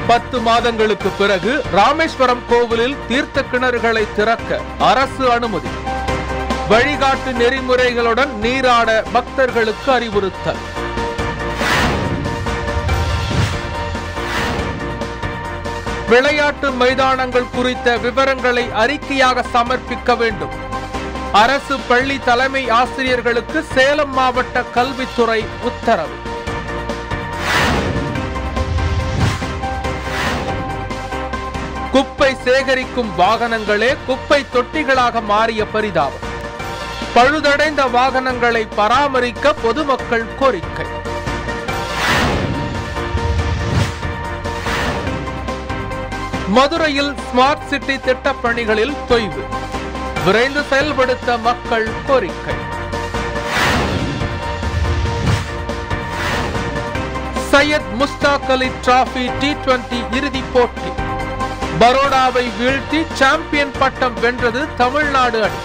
பத்து மாதங்களுக்கு பிறகு ராமேஸ்வரம் கோவிலில் தீர்த்த கிணறுகளை திறக்க அரசு அனுமதி வழிகாட்டு நெறிமுறைகளுடன் நீராட பக்தர்களுக்கு அறிவுறுத்தல் விளையாட்டு மைதானங்கள் குறித்த விவரங்களை அறிக்கையாக சமர்ப்பிக்க வேண்டும் அரசு பள்ளி தலைமை ஆசிரியர்களுக்கு சேலம் மாவட்ட கல்வித்துறை உத்தரவு குப்பை சேகரிக்கும் வாகனங்களே குப்பை தொட்டிகளாக மாறிய பரிதாபம் பழுதடைந்த வாகனங்களை பராமரிக்க பொதுமக்கள் கோரிக்கை மதுரையில் ஸ்மார்ட் சிட்டி திட்டப் பணிகளில் தொய்வு விரைந்து செயல்படுத்த மக்கள் கோரிக்கை Syed Mushtaq Ali trophy T twenty இறுதிப் போட்டி பரோடாவை வீழ்த்தி சாம்பியன் பட்டம் வென்றது தமிழ்நாடு அணி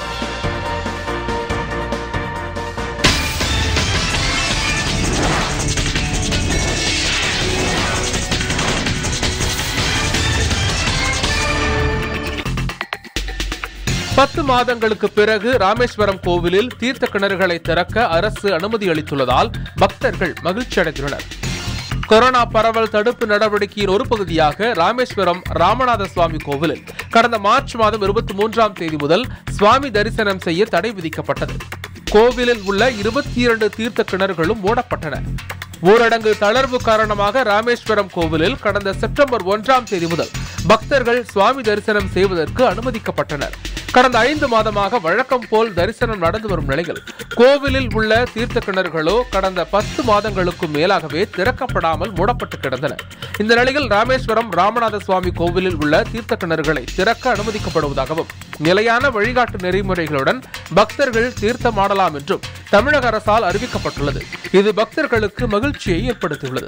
பத்து மாதங்களுக்கு பிறகு ராமேஸ்வரம் கோவிலில் தீர்த்த கிணறுகளை திறக்க அரசு அனுமதி அளித்துள்ளதால் பக்தர்கள் மகிழ்ச்சி அடைந்துள்ளனர் கொரோனா பரவல் தடுப்பு நடவடிக்கையின் ஒரு பகுதியாக ராமேஸ்வரம் ராமநாத சுவாமி கோவிலில் கடந்த மார்ச் மாதம் இருபத்தி மூன்றாம் தேதி முதல் சுவாமி தரிசனம் செய்ய தடை விதிக்கப்பட்டது கோவிலில் உள்ள இருபத்தி இரண்டு தீர்த்த கிணறுகளும் மூடப்பட்டன ஊரடங்கு தளர்வு காரணமாக ராமேஸ்வரம் கோவிலில் கடந்த செப்டம்பர் ஒன்றாம் தேதி முதல் பக்தர்கள் சுவாமி தரிசனம் செய்வதற்கு அனுமதிக்கப்பட்டனர் கடந்த ஐந்து மாதமாக வழக்கம் போல் தரிசனம் நடந்து வரும் நிலையில் கோவிலில் உள்ள தீர்த்த கிணறுகளோ கடந்த பத்து மாதங்களுக்கும் மேலாகவே திறக்கப்படாமல் மூடப்பட்டு கிடந்தன இந்த நிலையில் ராமேஸ்வரம் ராமநாத சுவாமி கோவிலில் உள்ள தீர்த்த கிணறுகளை திறக்க அனுமதிக்கப்படுவதாகவும் நிலையான வழிகாட்டு நெறிமுறைகளுடன் பக்தர்கள் தீர்த்தமாடலாம் என்றும் தமிழக அரசால் அறிவிக்கப்பட்டுள்ளது இது பக்தர்களுக்கு மகிழ்ச்சியை ஏற்படுத்தியுள்ளது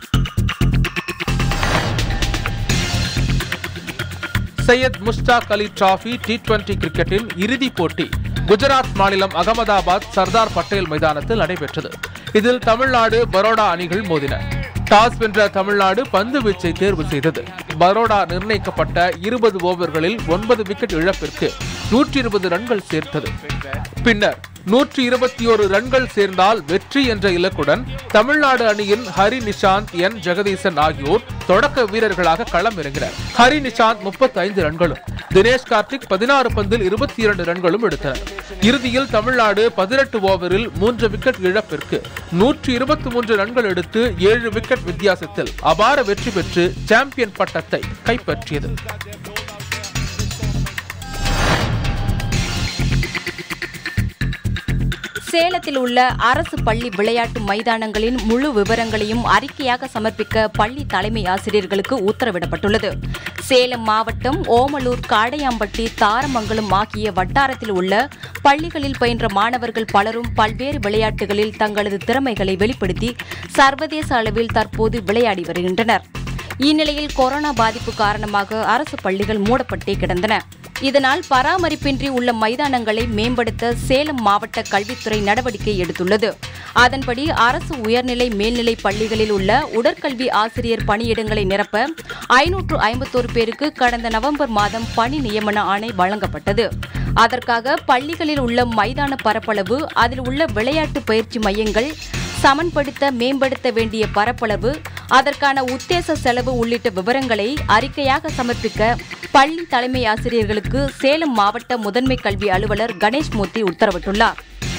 Syed Mushtaq Ali trophy T twenty கிரிக்கெட்டின் இறுதிப் போட்டி குஜராத் மாநிலம் அகமதாபாத் சர்தார் பட்டேல் மைதானத்தில் நடைபெற்றது இதில் தமிழ்நாடு பரோடா அணிகள் மோதின டாஸ் வென்ற தமிழ்நாடு பந்து வீச்சை தேர்வு செய்தது பரோடா நிர்ணயிக்கப்பட்ட இருபது ஓவர்களில் ஒன்பது விக்கெட் இழப்பிற்கு நூற்றி இருபது ரன்கள் சேர்த்தது பின்னர் நூற்றி இருபத்தி ஒரு ரன்கள் சேர்ந்தால் வெற்றி என்ற இலக்குடன் தமிழ்நாடு அணியின் ஹரி நிஷாந்த் என் ஜெகதீசன் ஆகியோர் தொடக்க வீரர்களாக களம் இறங்கினர் ஹரி நிஷாந்த் முப்பத்தி ஐந்து ரன்களும் தினேஷ் கார்த்திக் பதினாறு பந்தில் இருபத்தி இரண்டு ரன்களும் எடுத்தனர் இறுதியில் தமிழ்நாடு பதினெட்டு ஓவரில் மூன்று விக்கெட் இழப்பிற்கு நூற்றி இருபத்தி மூன்று ரன்கள் எடுத்து ஏழு விக்கெட் வித்தியாசத்தில் அபார வெற்றி பெற்று சாம்பியன் பட்டத்தை கைப்பற்றியது சேலத்தில் உள்ள அரசு பள்ளி விளையாட்டு மைதானங்களின் முழு விவரங்களையும் அறிக்கையாக சமர்ப்பிக்க பள்ளி தலைமை ஆசிரியர்களுக்கு உத்தரவிடப்பட்டுள்ளது சேலம் மாவட்டம் ஓமலூர் காடையாம்பட்டி தாரமங்கலம் ஆகிய வட்டாரத்தில் உள்ள பள்ளிகளில் பயின்ற மாணவர்கள் பலரும் பல்வேறு விளையாட்டுகளில் தங்களது திறமைகளை வெளிப்படுத்தி சர்வதேச அளவில் தற்போது விளையாடி வருகின்றனர் இந்நிலையில் கொரோனா பாதிப்பு காரணமாக அரசு பள்ளிகள் மூடப்பட்டே கிடந்தன இதனால் பராமரிப்பின்றி உள்ள மைதானங்களை மேம்படுத்த சேலம் மாவட்ட கல்வித்துறை நடவடிக்கை எடுத்துள்ளது அதன்படி அரசு உயர்நிலை மேல்நிலை பள்ளிகளில் உள்ள உடற்கல்வி ஆசிரியர் பணியிடங்களை நிரப்ப ஐநூற்று ஐம்பத்தோரு பேருக்கு கடந்த நவம்பர் மாதம் பணி நியமன ஆணை வழங்கப்பட்டது அதற்காக பள்ளிகளில் உள்ள மைதான பரப்பளவு அதில் உள்ள விளையாட்டு பயிற்சி மையங்கள் சமன்படுத்த மேம்படுத்த வேண்டிய பரப்பளவு அதற்கான உத்தேச செலவு உள்ளிட்ட விவரங்களை அறிக்கையாக சமர்ப்பிக்க பள்ளி தலைமை ஆசிரியர்களுக்கு சேலம் மாவட்ட முதன்மை கல்வி அலுவலர் கணேஷ்மூர்த்தி உத்தரவிட்டுள்ளார்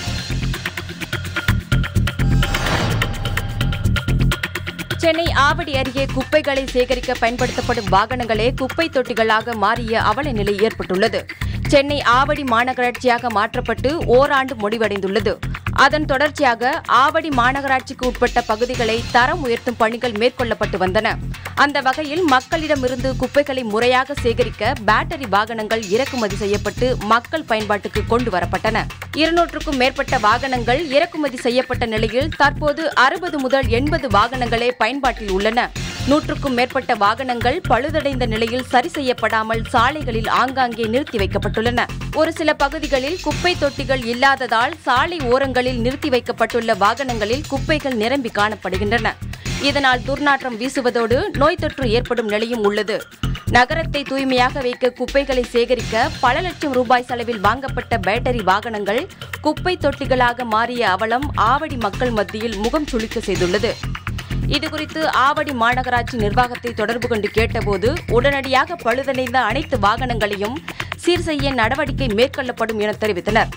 சென்னை ஆவடி அருகே குப்பைகளை சேகரிக்க பயன்படுத்தப்படும் வாகனங்களே குப்பை தொட்டிகளாக மாறிய அவல நிலை ஏற்பட்டுள்ளது சென்னை ஆவடி மாநகராட்சியாக மாற்றப்பட்டு ஓராண்டு முடிவடைந்துள்ளது அதன் தொடர்ச்சியாக ஆவடி மாநகராட்சிக்கு உட்பட்ட பகுதிகளை தரம் உயர்த்தும் பணிகள் மேற்கொள்ளப்பட்டு வந்தன அந்த வகையில் மக்களிடமிருந்து குப்பைகளை முறையாக சேகரிக்க பேட்டரி வாகனங்கள் இறக்குமதி செய்யப்பட்டு மக்கள் பயன்பாட்டுக்கு கொண்டு வரப்பட்டன இருநூற்றுக்கும் மேற்பட்ட வாகனங்கள் இறக்குமதி செய்யப்பட்ட நிலையில் தற்போது அறுபது முதல் எண்பது வாகனங்களே பயன்பாட்டில் உள்ளன நூற்றுக்கும் மேற்பட்ட வாகனங்கள் பழுதடைந்த நிலையில் சரி செய்யப்படாமல் சாலைகளில் ஆங்காங்கே நிறுத்தி வைக்கப்பட்டுள்ளன ஒரு சில பகுதிகளில் குப்பை தொட்டிகள் இல்லாததால் சாலை ஓரங்களில் நிறுத்தி வைக்கப்பட்டுள்ள வாகனங்களில் குப்பைகள் நிரம்பி காணப்படுகின்றன இதனால் துர்நாற்றம் வீசுவதோடு நோய் தொற்று ஏற்படும் நிலையும் உள்ளது நகரத்தை தூய்மையாக வைக்க குப்பைகளை சேகரிக்க பல லட்சம் ரூபாய் செலவில் வாங்கப்பட்ட பேட்டரி வாகனங்கள் குப்பை தொட்டிகளாக மாறிய அவலம் ஆவடி மக்கள் மத்தியில் முகம் சுளிக்க செய்துள்ளது இதுகுறித்து ஆவடி மாநகராட்சி நிர்வாகத்தை தொடர்பு கொண்டு கேட்டபோது உடனடியாக பழுதடைந்த அனைத்து வாகனங்களையும் சீர் செய்ய நடவடிக்கை மேற்கொள்ளப்படும் என தெரிவித்தனர்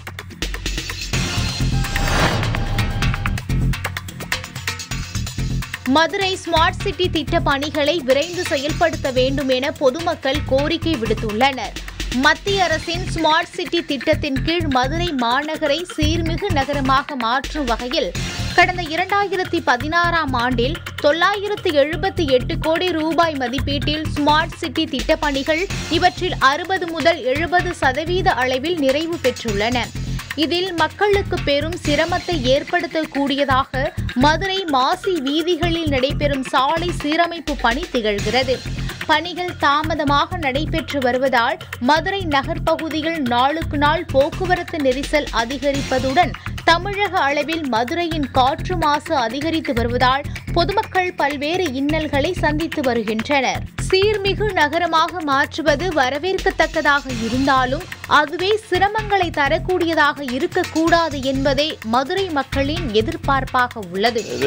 மதுரை ஸ்மார்ட் சிட்டி திட்ட பணிகளை விரைந்து செயல்படுத்த வேண்டும் என பொதுமக்கள் கோரிக்கை விடுத்துள்ளனர் மத்திய அரசின் ஸ்மார்ட் சிட்டி திட்டத்தின் கீழ் மதுரை மாநகரை சீர்மிகு நகரமாக மாற்றும் வகையில் கடந்த இரண்டாயிரத்தி பதினாறாம் ஆண்டில் தொள்ளாயிரத்து எழுபத்தி எட்டு கோடி ரூபாய் மதிப்பீட்டில் ஸ்மார்ட் சிட்டி திட்டப்பணிகள் இவற்றில் அறுபது முதல் எழுபது சதவீத அளவில் நிறைவு பெற்றுள்ளன இதில் மக்களுக்கு பெரும் சிரமத்தை ஏற்படுத்தக்கூடியதாக மதுரை மாசி வீதிகளில் நடைபெறும் சாலை சீரமைப்பு பணி திகழ்கிறது பணிகள் தாமதமாக நடைபெற்று வருவதால் மதுரை நகர்ப்பகுதிகள் நாளுக்கு நாள் போக்குவரத்து நெரிசல் அதிகரிப்பதுடன் தமிழக அளவில் மதுரையின் காற்று மாசு அதிகரித்து வருவதால் பொதுமக்கள் பல்வேறு இன்னல்களை சந்தித்து வருகின்றனர் சீர்மிகு நகரமாக மாற்றுவது வரவேற்கத்தக்கதாக இருந்தாலும் அதுவே சிரமங்களை தரக்கூடியதாக இருக்கக்கூடாது என்பதே மதுரை மக்களின் எதிர்பார்ப்பாக உள்ளது இது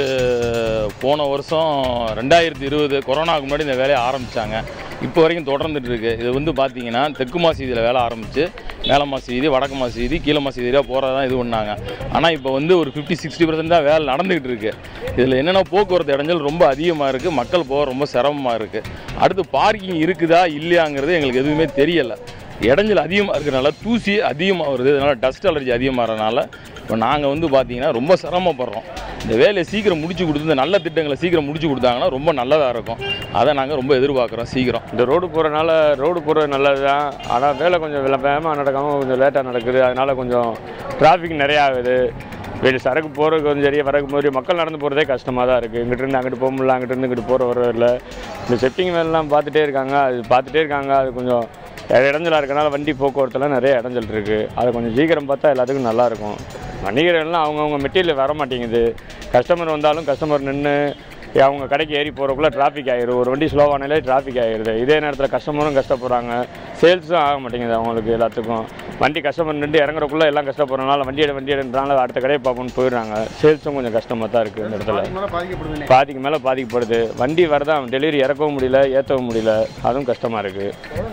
போன வருஷம் ரெண்டாயிரத்தி இருபது கொரோனாவுக்கு முன்னாடி இந்த வேலையை ஆரம்பித்தாங்க இப்போ வரைக்கும் தொடர்ந்துட்டு இருக்கு இது வந்து பார்த்தீங்கன்னா தெற்கு மாசி வீதியில் வேலை ஆரம்பித்து மேல மாசி வீதி வடக்கு மாசி வீதி கீழ மாசி வீதியாக போகிறதா இது பண்ணாங்க ஆனால் இப்போ வந்து ஒரு ஃபிஃப்டி சிக்ஸ்டி பர்சன்ட் தான் வேலை நடந்துகிட்டு இருக்கு இதில் என்னென்ன போக்குவரத்து இடைஞ்சல் ரொம்ப அதிகமாக இருக்குது மக்கள் போக ரொம்ப சிரமமாக இருக்குது அடுத்து பார்க்கிங் இருக்குதா இல்லையாங்கிறது எங்களுக்கு எதுவுமே தெரியலை இடைஞ்சல் அதிகமாக இருக்கிறனால தூசி அதிகமாக வருது இதனால் டஸ்ட் அலர்ஜி அதிகமாகறதுனால இப்போ நாங்கள் வந்து பார்த்தீங்கன்னா ரொம்ப சிரமப்படுறோம் இந்த வேலையை சீக்கிரம் முடிச்சு கொடுத்து இந்த நல்ல திட்டங்களை சீக்கிரம் முடிச்சு கொடுத்தாங்கன்னா ரொம்ப நல்லதாக இருக்கும் அதை நாங்கள் ரொம்ப எதிர்பார்க்குறோம் சீக்கிரம் இந்த ரோடு போகிறனால ரோடு போகிறது நல்லது தான் ஆனால் வேலை கொஞ்சம் வேகமாக நடக்காமல் கொஞ்சம் லேட்டாக நடக்குது அதனால் கொஞ்சம் டிராஃபிக் நிறையா ஆகுது வெளியே சரக்கு போகிறதுக்கு கொஞ்சம் சரியாக வரக்கு போது மக்கள் நடந்து போகிறதே கஷ்டமாக தான் இருக்குது இங்கிட்டிருந்து அங்கிட்டு போக முடியல அங்கிட்டிருந்து இங்கிட்டு போகிற வரல இந்த செட்டிங் வேலைலாம் பார்த்துட்டே இருக்காங்க அது பார்த்துட்டே இருக்காங்க அது கொஞ்சம் இடைஞ்சலாக இருக்கனால வண்டி போக்குவரத்துலாம் நிறைய இடைஞ்சல் இருக்குது அதை கொஞ்சம் சீக்கிரம் பார்த்தா எல்லாத்துக்கும் நல்லாயிருக்கும் வணிகர்கள்லாம் அவங்கவுங்க மெட்டீரியல் வர மாட்டேங்குது கஸ்டமர் வந்தாலும் கஸ்டமர் நின்று அவங்க கடைக்கு ஏறி போகிறக்குள்ள டிராஃபிக் ஆயிரும் ஒரு வண்டி ஸ்லோவானாலே டிராஃபிக் ஆகிடுது இதே நேரத்தில் கஸ்டமரும் கஷ்டப்படுறாங்க சேல்ஸும் ஆக மாட்டேங்குது அவங்களுக்கு எல்லாத்துக்கும் வண்டி கஸ்டமர் நின்று இறங்குறக்குள்ள எல்லாம் கஷ்டப்படுறதுனால வண்டி எடு வண்டி எடுன்றனால அடுத்த கடையை பார்ப்போம்னு போயிடுறாங்க சேல்ஸும் கொஞ்சம் கஷ்டமாக தான் இருக்குது இந்த இடத்துல பாதிக்கு மேலே பாதிக்கப்படுது வண்டி வரதான் டெலிவரி இறக்கவும் முடியல ஏற்றவும் முடியல அதுவும் கஷ்டமாக இருக்குது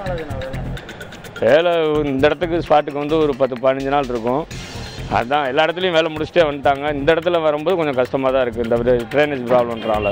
வேலை இந்த இடத்துக்கு ஸ்பாட்டுக்கு வந்து ஒரு பத்து பதினஞ்சு நாள் இருக்கும் அதுதான் எல்லா இடத்துலையும் வேலை முடிச்சுட்டே வந்துட்டாங்க இந்த இடத்துல வரும்போது கொஞ்சம் கஷ்டமாக தான் இருக்குது இந்த ட்ரைனேஜ் ப்ராப்ளம்ன்றனால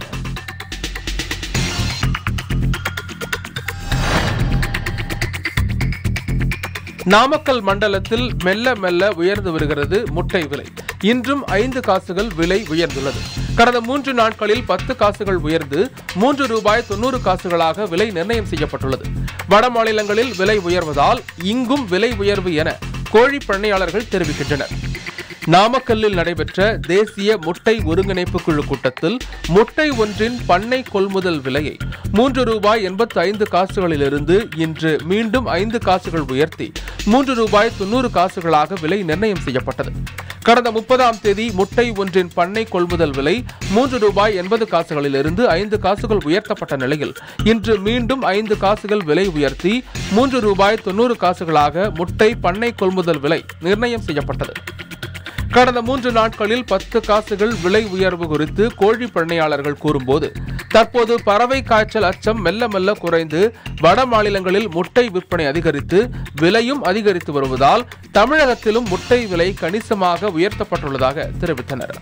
நாமக்கல் மண்டலத்தில் மெல்ல மெல்ல உயர்ந்து வருகிறது முட்டை விலை இன்றும் ஐந்து காசுகள் விலை உயர்ந்துள்ளது கடந்த மூன்று நாட்களில் பத்து காசுகள் உயர்ந்து மூன்று ரூபாய் தொண்ணூறு காசுகளாக விலை நிர்ணயம் செய்யப்பட்டுள்ளது வட மாநிலங்களில் விலை உயர்வதால் இங்கும் விலை உயர்வு என கோழி பண்ணையாளர்கள் தெரிவிக்கின்றனர் நாமக்கல்லில் நடைபெற்ற தேசிய முட்டை ஒருங்கிணைப்பு குழு கூட்டத்தில் முட்டை ஒன்றின் பண்ணை கொள்முதல் விலையை மூன்று ரூபாய் எண்பத்தி ஐந்து காசுகளிலிருந்து இன்று மீண்டும் ஐந்து காசுகள் உயர்த்தி மூன்று ரூபாய் தொண்ணூறு காசுகளாக விலை நிர்ணயம் செய்யப்பட்டது கடந்த முப்பதாம் தேதி முட்டை ஒன்றின் பண்ணை கொள்முதல் விலை மூன்று ரூபாய் எண்பது காசுகளிலிருந்து ஐந்து காசுகள் உயர்த்தப்பட்ட நிலையில் இன்று மீண்டும் ஐந்து காசுகள் விலை உயர்த்தி மூன்று ரூபாய் தொண்ணூறு காசுகளாக முட்டை பண்ணை கொள்முதல் விலை நிர்ணயம் செய்யப்பட்டது கடந்த மூன்று நாட்களில் பத்து காசுகள் விலை உயர்வு குறித்து கோழி பண்ணையாளர்கள் கூறும்போது தற்போது பறவை காய்ச்சல் அச்சம் மெல்ல மெல்ல குறைந்து வட மாநிலங்களில் முட்டை விற்பனை அதிகரித்து விலையும் அதிகரித்து வருவதால் தமிழகத்திலும் முட்டை விலை கணிசமாக உயர்த்தப்பட்டுள்ளதாக தெரிவித்தனர்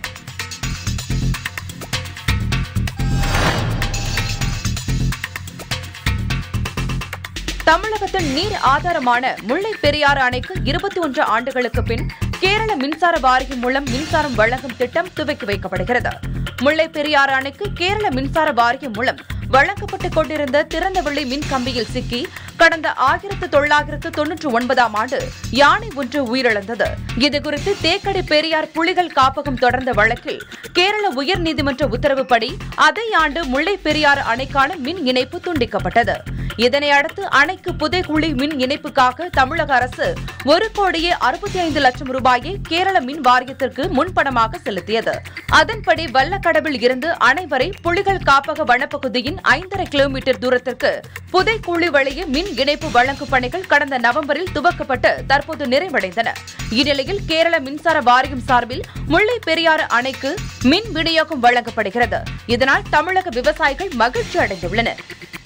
தமிழகத்தின் நீர் ஆதாரமான முல்லை பெரியாறு அணைக்கு இருபத்தி ஒன்று ஆண்டுகளுக்கு பின் கேரள மின்சார வாரியம் மூலம் மின்சாரம் வழங்கும் திட்டம் துவக்கி வைக்கப்படுகிறது முல்லை பெரியாறு அணைக்கு கேரள மின்சார வாரியம் மூலம் வழங்கப்பட்டுக் கொண்டிருந்த திறந்தவெளி மின் கம்பியில் சிக்கி கடந்த ஆயிரத்து தொள்ளாயிரத்து தொன்னூற்று ஒன்பதாம் ஆண்டு யானை ஒன்று உயிரிழந்தது இதுகுறித்து தேக்கடி பெரியார் புலிகள் காப்பகம் தொடர்ந்த வழக்கில் கேரள உயர்நீதிமன்ற உத்தரவுப்படி அதே ஆண்டு முல்லை பெரியாறு அணைக்கான மின் இணைப்பு துண்டிக்கப்பட்டது இதனை அடுத்து அணைக்கு புதைக்குழி மின் இணைப்புக்காக தமிழக அரசு ஒரு கோடியே அறுபத்தி ஐந்து லட்சம் ரூபாயை கேரள மின் வாரியத்திற்கு முன்பணமாக செலுத்தியது அதன்படி வல்லக்கடவில் இருந்து அணை வரை புலிகள் காப்பக வனப்பகுதியின் ஐந்தரை கிலோமீட்டர் தூரத்திற்கு புதைக்குழி வழியே மின் இணைப்பு வழங்கும் பணிகள் கடந்த நவம்பரில் துவக்கப்பட்டு தற்போது நிறைவடைந்தன இந்நிலையில் கேரள மின்சார வாரியம் சார்பில் முல்லை பெரியாறு அணைக்கு மின் விநியோகம் வழங்கப்படுகிறது இதனால் தமிழக விவசாயிகள் மகிழ்ச்சி அடைந்துள்ளனர்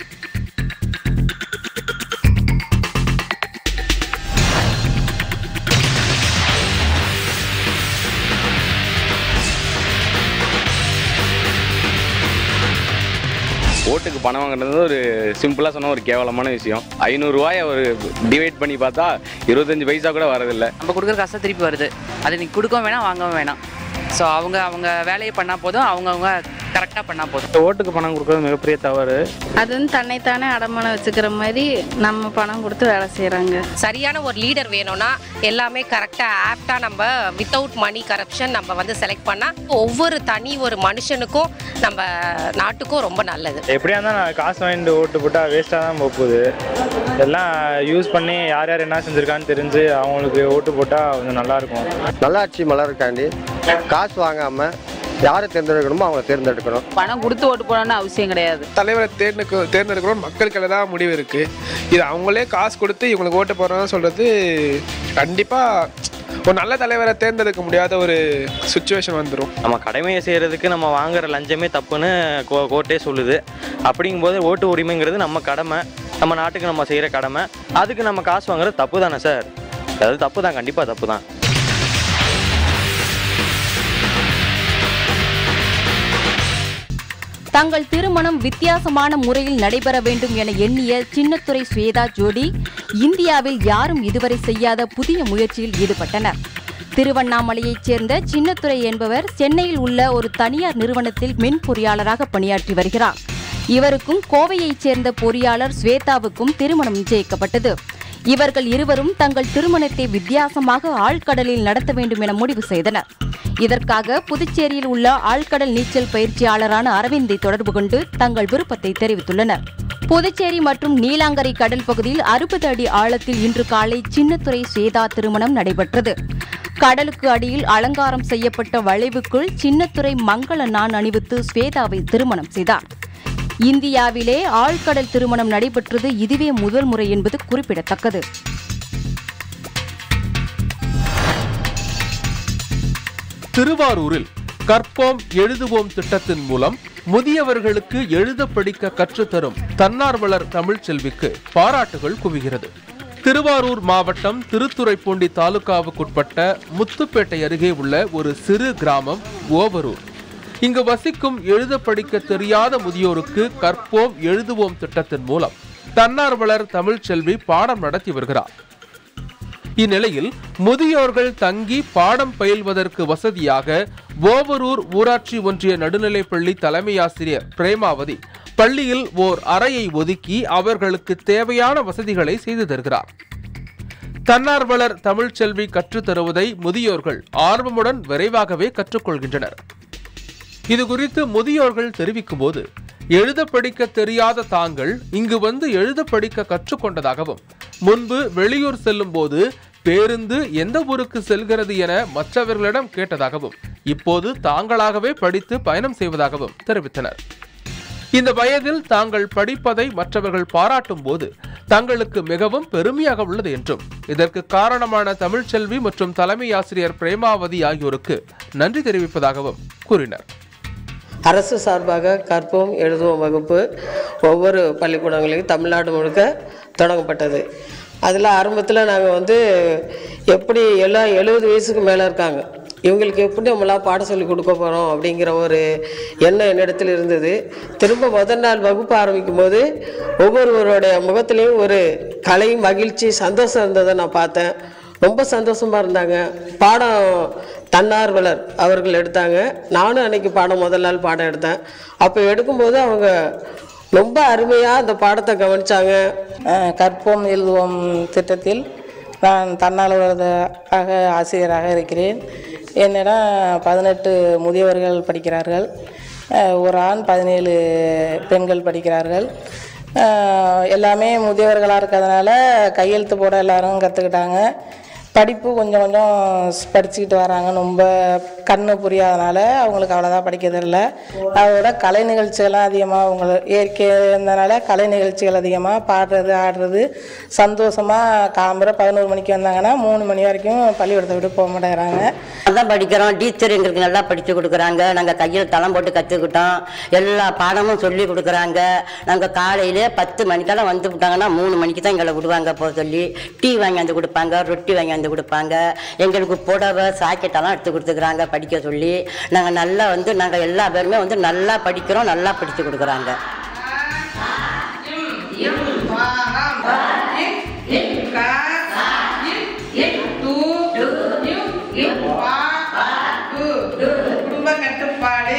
ஓட்டுக்கு பணம் வாங்குறது ஒரு சிம்பிளாக சொன்ன ஒரு கேவலமான விஷயம் ஐநூறுரூவாயை ஒரு டிவைட் பண்ணி பார்த்தா இருபத்தஞ்சு பைசா கூட வரதில்லை நம்ம கொடுக்குற காசு திருப்பி வருது அது நீ கொடுக்கவும் வேணாம் வாங்கவும் வேணாம் ஸோ அவங்க அவங்க வேலையை பண்ணால் போதும் அவங்கவுங்க கரெக்டாக பண்ணால் போதும் ஓட்டுக்கு பணம் கொடுக்கறது மிகப்பெரிய தவறு அது வந்து தன்னைத்தானே அடமானம் வச்சுக்கிற மாதிரி நம்ம பணம் கொடுத்து வேலை செய்கிறாங்க சரியான ஒரு லீடர் வேணும்னா எல்லாமே கரெக்டாக ஆப்டாக நம்ம வித்தவுட் மணி கரப்ஷன் நம்ம வந்து செலக்ட் பண்ணால் ஒவ்வொரு தனி ஒரு மனுஷனுக்கும் நம்ம நாட்டுக்கும் ரொம்ப நல்லது எப்படியா இருந்தால் நான் காசு வாங்கிட்டு ஓட்டு போட்டால் வேஸ்ட்டாக தான் போக போகுது எல்லாம் யூஸ் பண்ணி யார் யார் என்ன செஞ்சுருக்கான்னு தெரிஞ்சு அவங்களுக்கு ஓட்டு போட்டால் கொஞ்சம் நல்லாயிருக்கும் நல்லாட்சி மலருக்காண்டி காசு வாங்காமல் யாரை தேர்ந்தெடுக்கணுமோ அவங்க தேர்ந்தெடுக்கணும் பணம் கொடுத்து ஓட்டு போடணும்னு அவசியம் கிடையாது தலைவரை தேர்ந்தெடுக்க தேர்ந்தெடுக்கணும் மக்கள் கையில் தான் முடிவு இருக்குது இது அவங்களே காசு கொடுத்து இவங்களுக்கு ஓட்டு போடுறோம்னு சொல்கிறது கண்டிப்பாக ஒரு நல்ல தலைவரை தேர்ந்தெடுக்க முடியாத ஒரு சுச்சுவேஷன் வந்துடும் நம்ம கடமையை செய்கிறதுக்கு நம்ம வாங்குற லஞ்சமே தப்புன்னு கோ கோர்ட்டே சொல்லுது அப்படிங்கும்போது ஓட்டு உரிமைங்கிறது நம்ம கடமை நம்ம நாட்டுக்கு நம்ம செய்கிற கடமை அதுக்கு நம்ம காசு வாங்குறது தப்பு தானே சார் அது தப்பு தான் கண்டிப்பாக தப்பு தான் தங்கள் திருமணம் வித்தியாசமான முறையில் நடைபெற வேண்டும் என எண்ணிய சின்னத்துறை ஸ்வேதா ஜோடி இந்தியாவில் யாரும் இதுவரை செய்யாத புதிய முயற்சியில் ஈடுபட்டனர் திருவண்ணாமலையைச் சேர்ந்த சின்னத்துறை என்பவர் சென்னையில் உள்ள ஒரு தனியார் நிறுவனத்தில் மின் பொறியாளராக பணியாற்றி வருகிறார் இவருக்கும் கோவையைச் சேர்ந்த பொறியாளர் ஸ்வேதாவுக்கும் திருமணம் நிச்சயிக்கப்பட்டது இவர்கள் இருவரும் தங்கள் திருமணத்தை வித்தியாசமாக ஆழ்கடலில் நடத்த வேண்டும் என முடிவு செய்தனர் இதற்காக புதுச்சேரியில் உள்ள ஆழ்கடல் நீச்சல் பயிற்சியாளரான அரவிந்தை தொடர்பு கொண்டு தங்கள் விருப்பத்தை தெரிவித்துள்ளனர் புதுச்சேரி மற்றும் நீலாங்கரை கடல் பகுதியில் அறுபது அடி ஆழத்தில் இன்று காலை சின்னத்துறை ஸ்வேதா திருமணம் நடைபெற்றது கடலுக்கு அடியில் அலங்காரம் செய்யப்பட்ட வளைவுக்குள் சின்னத்துறை மங்கள நான் அணிவித்து ஸ்வேதாவை திருமணம் செய்தார் இந்தியாவிலே ஆழ்கடல் திருமணம் நடைபெற்றது இதுவே முதல் முறை என்பது குறிப்பிடத்தக்கது திருவாரூரில் கற்போம் எழுதுவோம் திட்டத்தின் மூலம் முதியவர்களுக்கு எழுத படிக்க கற்றுத்தரும் தன்னார்வலர் தமிழ்ச்செல்விக்கு பாராட்டுகள் குவிகிறது திருவாரூர் மாவட்டம் திருத்துறைப்பூண்டி தாலுகாவுக்குட்பட்ட முத்துப்பேட்டை அருகே உள்ள ஒரு சிறு கிராமம் ஓவரூர் இங்கு வசிக்கும் எழுத படிக்க தெரியாத முதியோருக்கு கற்போம் எழுதுவோம் திட்டத்தின் மூலம் தன்னார்வலர் தமிழ்ச்செல்வி பாடம் நடத்தி வருகிறார் இந்நிலையில் முதியோர்கள் தங்கி பாடம் பயில்வதற்கு வசதியாக ஓவரூர் ஊராட்சி ஒன்றிய நடுநிலைப்பள்ளி தலைமை ஆசிரியர் பிரேமாவதி பள்ளியில் ஓர் அறையை ஒதுக்கி அவர்களுக்கு தேவையான வசதிகளை செய்து தருகிறார் தன்னார்வலர் தமிழ்ச்செல்வி கற்றுத் தருவதை முதியோர்கள் ஆர்வமுடன் விரைவாகவே கற்றுக்கொள்கின்றனர் இது குறித்து முதியோர்கள் தெரிவிக்கும் போது எழுத படிக்க தெரியாத தாங்கள் இங்கு வந்து எழுத படிக்க கற்றுக்கொண்டதாகவும் முன்பு வெளியூர் செல்லும் போது பேருந்து எந்த ஊருக்கு செல்கிறது என மற்றவர்களிடம் கேட்டதாகவும் இப்போது தாங்களாகவே படித்து பயணம் செய்வதாகவும் தெரிவித்தனர் இந்த வயதில் தாங்கள் படிப்பதை மற்றவர்கள் பாராட்டும் போது தங்களுக்கு மிகவும் பெருமையாக உள்ளது என்றும் இதற்கு காரணமான தமிழ்ச்செல்வி மற்றும் தலைமை ஆசிரியர் பிரேமாவதி ஆகியோருக்கு நன்றி தெரிவிப்பதாகவும் கூறினர் அரசு சார்பாக கற்போம் எழுதுவோம் வகுப்பு ஒவ்வொரு பள்ளிக்கூடங்களையும் தமிழ்நாடு முழுக்க தொடங்கப்பட்டது அதில் ஆரம்பத்தில் நாங்கள் வந்து எப்படி எல்லாம் எழுபது வயசுக்கு மேலே இருக்காங்க இவங்களுக்கு எப்படி நம்மளாம் பாடம் சொல்லி கொடுக்க போகிறோம் அப்படிங்கிற ஒரு எண்ணம் என்னிடத்தில் இருந்தது திரும்ப முதல் நாள் வகுப்பு ஆரம்பிக்கும் போது ஒவ்வொருவருடைய முகத்துலேயும் ஒரு கலை மகிழ்ச்சி சந்தோஷம் இருந்ததை நான் பார்த்தேன் ரொம்ப சந்தோஷமாக இருந்தாங்க பாடம் தன்னார்வலர் அவர்கள் எடுத்தாங்க நானும் அன்னைக்கு பாடம் முதல் நாள் பாடம் எடுத்தேன் அப்போ எடுக்கும்போது அவங்க ரொம்ப அருமையாக அந்த பாடத்தை கவனிச்சாங்க கற்போம் எழுதுவோம் திட்டத்தில் நான் தன்னார்வலராக ஆசிரியராக இருக்கிறேன் என்னிடம் பதினெட்டு முதியவர்கள் படிக்கிறார்கள் அஹ், ஒரு ஆண் பதினேழு பெண்கள் படிக்கிறார்கள் ஆஹ் எல்லாமே முதியவர்களாக இருக்கிறதுனால கையெழுத்து போட எல்லாரும் கற்றுக்கிட்டாங்க படிப்பு கொஞ்சம் கொஞ்சம் ஸ்- படிச்சுக்கிட்டு வராங்க ரொம்ப கண்ணு புரியாதனால அவங்களுக்கு அவ்வளோதான் படிக்க தெரியல அதோட கலை நிகழ்ச்சிகள்லாம் அதிகமாக அவங்க இயற்கை இருந்தனால கலை நிகழ்ச்சிகள் அதிகமாக பாடுறது ஆடுறது சந்தோஷமாக காம்பரை பதினோரு மணிக்கு வந்தாங்கன்னா மூணு மணி வரைக்கும் பள்ளிக்கூடத்தை விட்டு போக மாட்டேங்கிறாங்க நல்லா படிக்கிறோம் டீச்சர் எங்களுக்கு நல்லா படித்து கொடுக்குறாங்க நாங்கள் கையில் தளம் போட்டு கற்றுக்கிட்டோம் எல்லா பாடமும் சொல்லி கொடுக்குறாங்க நாங்கள் காலையிலே பத்து மணிக்கெல்லாம் வந்து விட்டாங்கன்னா மூணு மணிக்கு தான் எங்களை விடுவாங்க போக சொல்லி டீ வாங்கியாந்து கொடுப்பாங்க ரொட்டி வாங்கியாந்து கொடுப்பாங்க எங்களுக்கு புடவை சாக்கெட்டெல்லாம் எடுத்து கொடுத்துக்குறாங்க படிக்க சொல்லி நாங்கள் நல்லா வந்து நாங்கள் எல்லா பேருமே வந்து நல்லா படிக்கிறோம் நல்லா படித்து கொடுக்குறாங்க குடும்ப கட்டுப்பாடு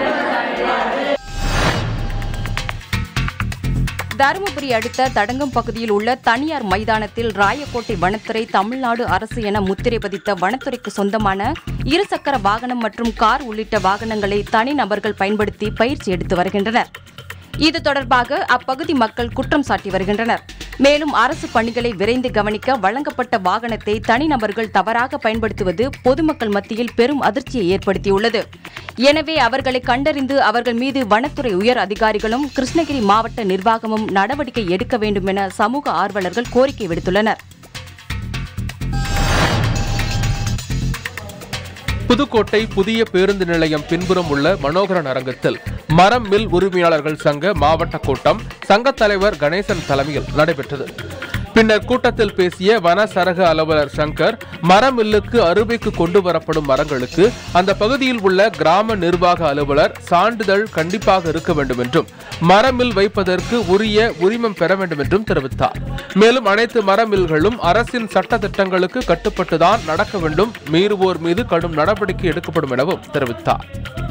தருமபுரி அடுத்த தடங்கம் பகுதியில் உள்ள தனியார் மைதானத்தில் ராயக்கோட்டை வனத்துறை தமிழ்நாடு அரசு என முத்திரை பதித்த வனத்துறைக்கு சொந்தமான இருசக்கர வாகனம் மற்றும் கார் உள்ளிட்ட வாகனங்களை தனிநபர்கள் பயன்படுத்தி பயிற்சி எடுத்து வருகின்றனர் இது தொடர்பாக அப்பகுதி மக்கள் குற்றம் சாட்டி வருகின்றனர் மேலும் அரசு பணிகளை விரைந்து கவனிக்க வழங்கப்பட்ட வாகனத்தை தனிநபர்கள் தவறாக பயன்படுத்துவது பொதுமக்கள் மத்தியில் பெரும் அதிர்ச்சியை ஏற்படுத்தியுள்ளது எனவே அவர்களை கண்டறிந்து அவர்கள் மீது வனத்துறை உயர் அதிகாரிகளும் கிருஷ்ணகிரி மாவட்ட நிர்வாகமும் நடவடிக்கை எடுக்க வேண்டும் என சமூக ஆர்வலர்கள் கோரிக்கை விடுத்துள்ளனர் புதுக்கோட்டை புதிய பேருந்து நிலையம் பின்புறம் உள்ள மனோகரன் அரங்கத்தில் மரம் மில் உரிமையாளர்கள் சங்க மாவட்ட கூட்டம் சங்கத் தலைவர் கணேசன் தலைமையில் நடைபெற்றது பின்னர் கூட்டத்தில் பேசிய வன சரக அலுவலர் சங்கர் மரம் மில்லுக்கு அறுவைக்கு கொண்டு வரப்படும் மரங்களுக்கு அந்த பகுதியில் உள்ள கிராம நிர்வாக அலுவலர் சான்றிதழ் கண்டிப்பாக இருக்க வேண்டும் என்றும் மரமில் வைப்பதற்கு உரிய உரிமம் பெற வேண்டும் என்றும் தெரிவித்தார் மேலும் அனைத்து மரமில்களும் அரசின் சட்ட திட்டங்களுக்கு கட்டுப்பட்டுதான் நடக்க வேண்டும் மீறுவோர் மீது கடும் நடவடிக்கை எடுக்கப்படும் எனவும் தெரிவித்தார்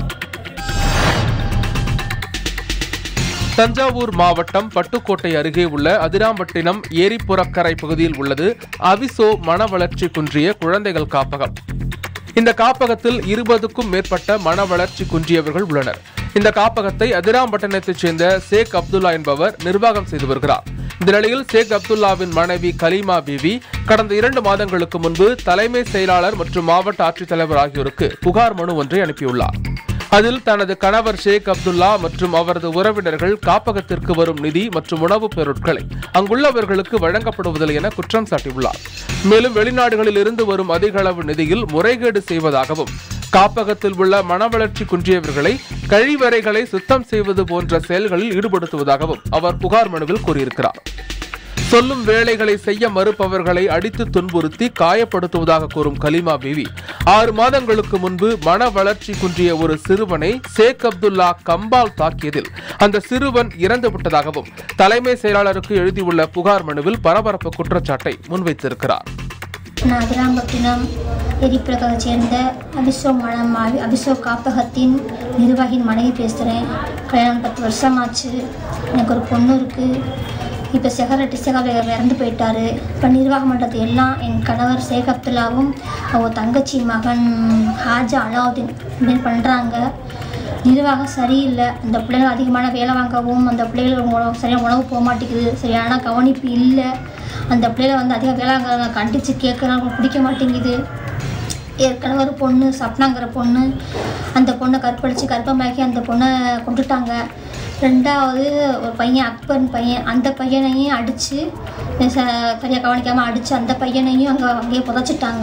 தஞ்சாவூர் மாவட்டம் பட்டுக்கோட்டை அருகே உள்ள அதிராம்பட்டினம் ஏரிப்புறக்கரை பகுதியில் உள்ளது அவிசோ மன வளர்ச்சி குன்றிய குழந்தைகள் காப்பகம் இந்த காப்பகத்தில் இருபதுக்கும் மேற்பட்ட மன வளர்ச்சி குன்றியவர்கள் உள்ளனர் இந்த காப்பகத்தை அதிராம்பட்டினத்தைச் சேர்ந்த ஷேக் அப்துல்லா என்பவர் நிர்வாகம் செய்து வருகிறார் இந்த நிலையில் ஷேக் அப்துல்லாவின் மனைவி கலீமா பிவி கடந்த இரண்டு மாதங்களுக்கு முன்பு தலைமை செயலாளர் மற்றும் மாவட்ட ஆட்சித்தலைவர் ஆகியோருக்கு புகார் மனு ஒன்றை அனுப்பியுள்ளார் அதில் தனது கணவர் ஷேக் அப்துல்லா மற்றும் அவரது உறவினர்கள் காப்பகத்திற்கு வரும் நிதி மற்றும் உணவுப் பொருட்களை அங்குள்ளவர்களுக்கு வழங்கப்படுவதில்லை என குற்றம் சாட்டியுள்ளார் மேலும் வெளிநாடுகளில் இருந்து வரும் அதிக அளவு நிதியில் முறைகேடு செய்வதாகவும் காப்பகத்தில் உள்ள மனவளர்ச்சி குன்றியவர்களை கழிவறைகளை சுத்தம் செய்வது போன்ற செயல்களில் ஈடுபடுத்துவதாகவும் அவர் புகார் மனுவில் கூறியிருக்கிறார் சொல்லும் வேலைகளை செய்ய மறுப்பவர்களை அடித்து துன்புறுத்தி காயப்படுத்துவதாக கூறும் கலிமா பிவி ஆறு மாதங்களுக்கு முன்பு மன வளர்ச்சி குன்றிய ஒரு சிறுவனை ஷேக் அப்துல்லா கம்பால் தாக்கியதில் அந்த சிறுவன் இறந்து விட்டதாகவும் தலைமை செயலாளருக்கு எழுதியுள்ள புகார் மனுவில் பரபரப்பு குற்றச்சாட்டை முன்வைத்திருக்கிறார் நான் அதிராம்பட்டினம் எரிப்பிரகத்தை சேர்ந்த அபிசோ மலம் அபிசோ காப்பகத்தின் நிர்வாகியின் மனைவி பேசுகிறேன் கல்யாணம் பத்து வருஷமாச்சு எனக்கு ஒரு பொண்ணு இருக்குது இப்போ செக்ரட்டரி சேகாவில் இறந்து போயிட்டாரு இப்போ நிர்வாக மன்றத்தை எல்லாம் என் கணவர் ஷேக் அப்துல்லாவும் அவங்க தங்கச்சி மகன் ஹாஜா அலாவுதீன் இப்படி பண்ணுறாங்க நிர்வாகம் சரியில்லை அந்த பிள்ளைகள் அதிகமான வேலை வாங்கவும் அந்த பிள்ளைகள் உணவு சரியான உணவு போக மாட்டேங்குது சரியான கவனிப்பு இல்லை அந்த பிள்ளைகளை வந்து அதிகம் வேலை வாங்குறாங்க கண்டித்து கேட்குறாங்க பிடிக்க மாட்டேங்குது ஏற்கனவே ஒரு பொண்ணு சப்னாங்கிற பொண்ணு அந்த பொண்ணை கற்பழித்து கர்ப்பமாக்கி அந்த பொண்ணை கொண்டுட்டாங்க ரெண்டாவது ஒரு பையன் அக்பர்னு பையன் அந்த பையனையும் அடித்து சரியாக கவனிக்காமல் அடித்து அந்த பையனையும் அங்கே அங்கேயே புதைச்சிட்டாங்க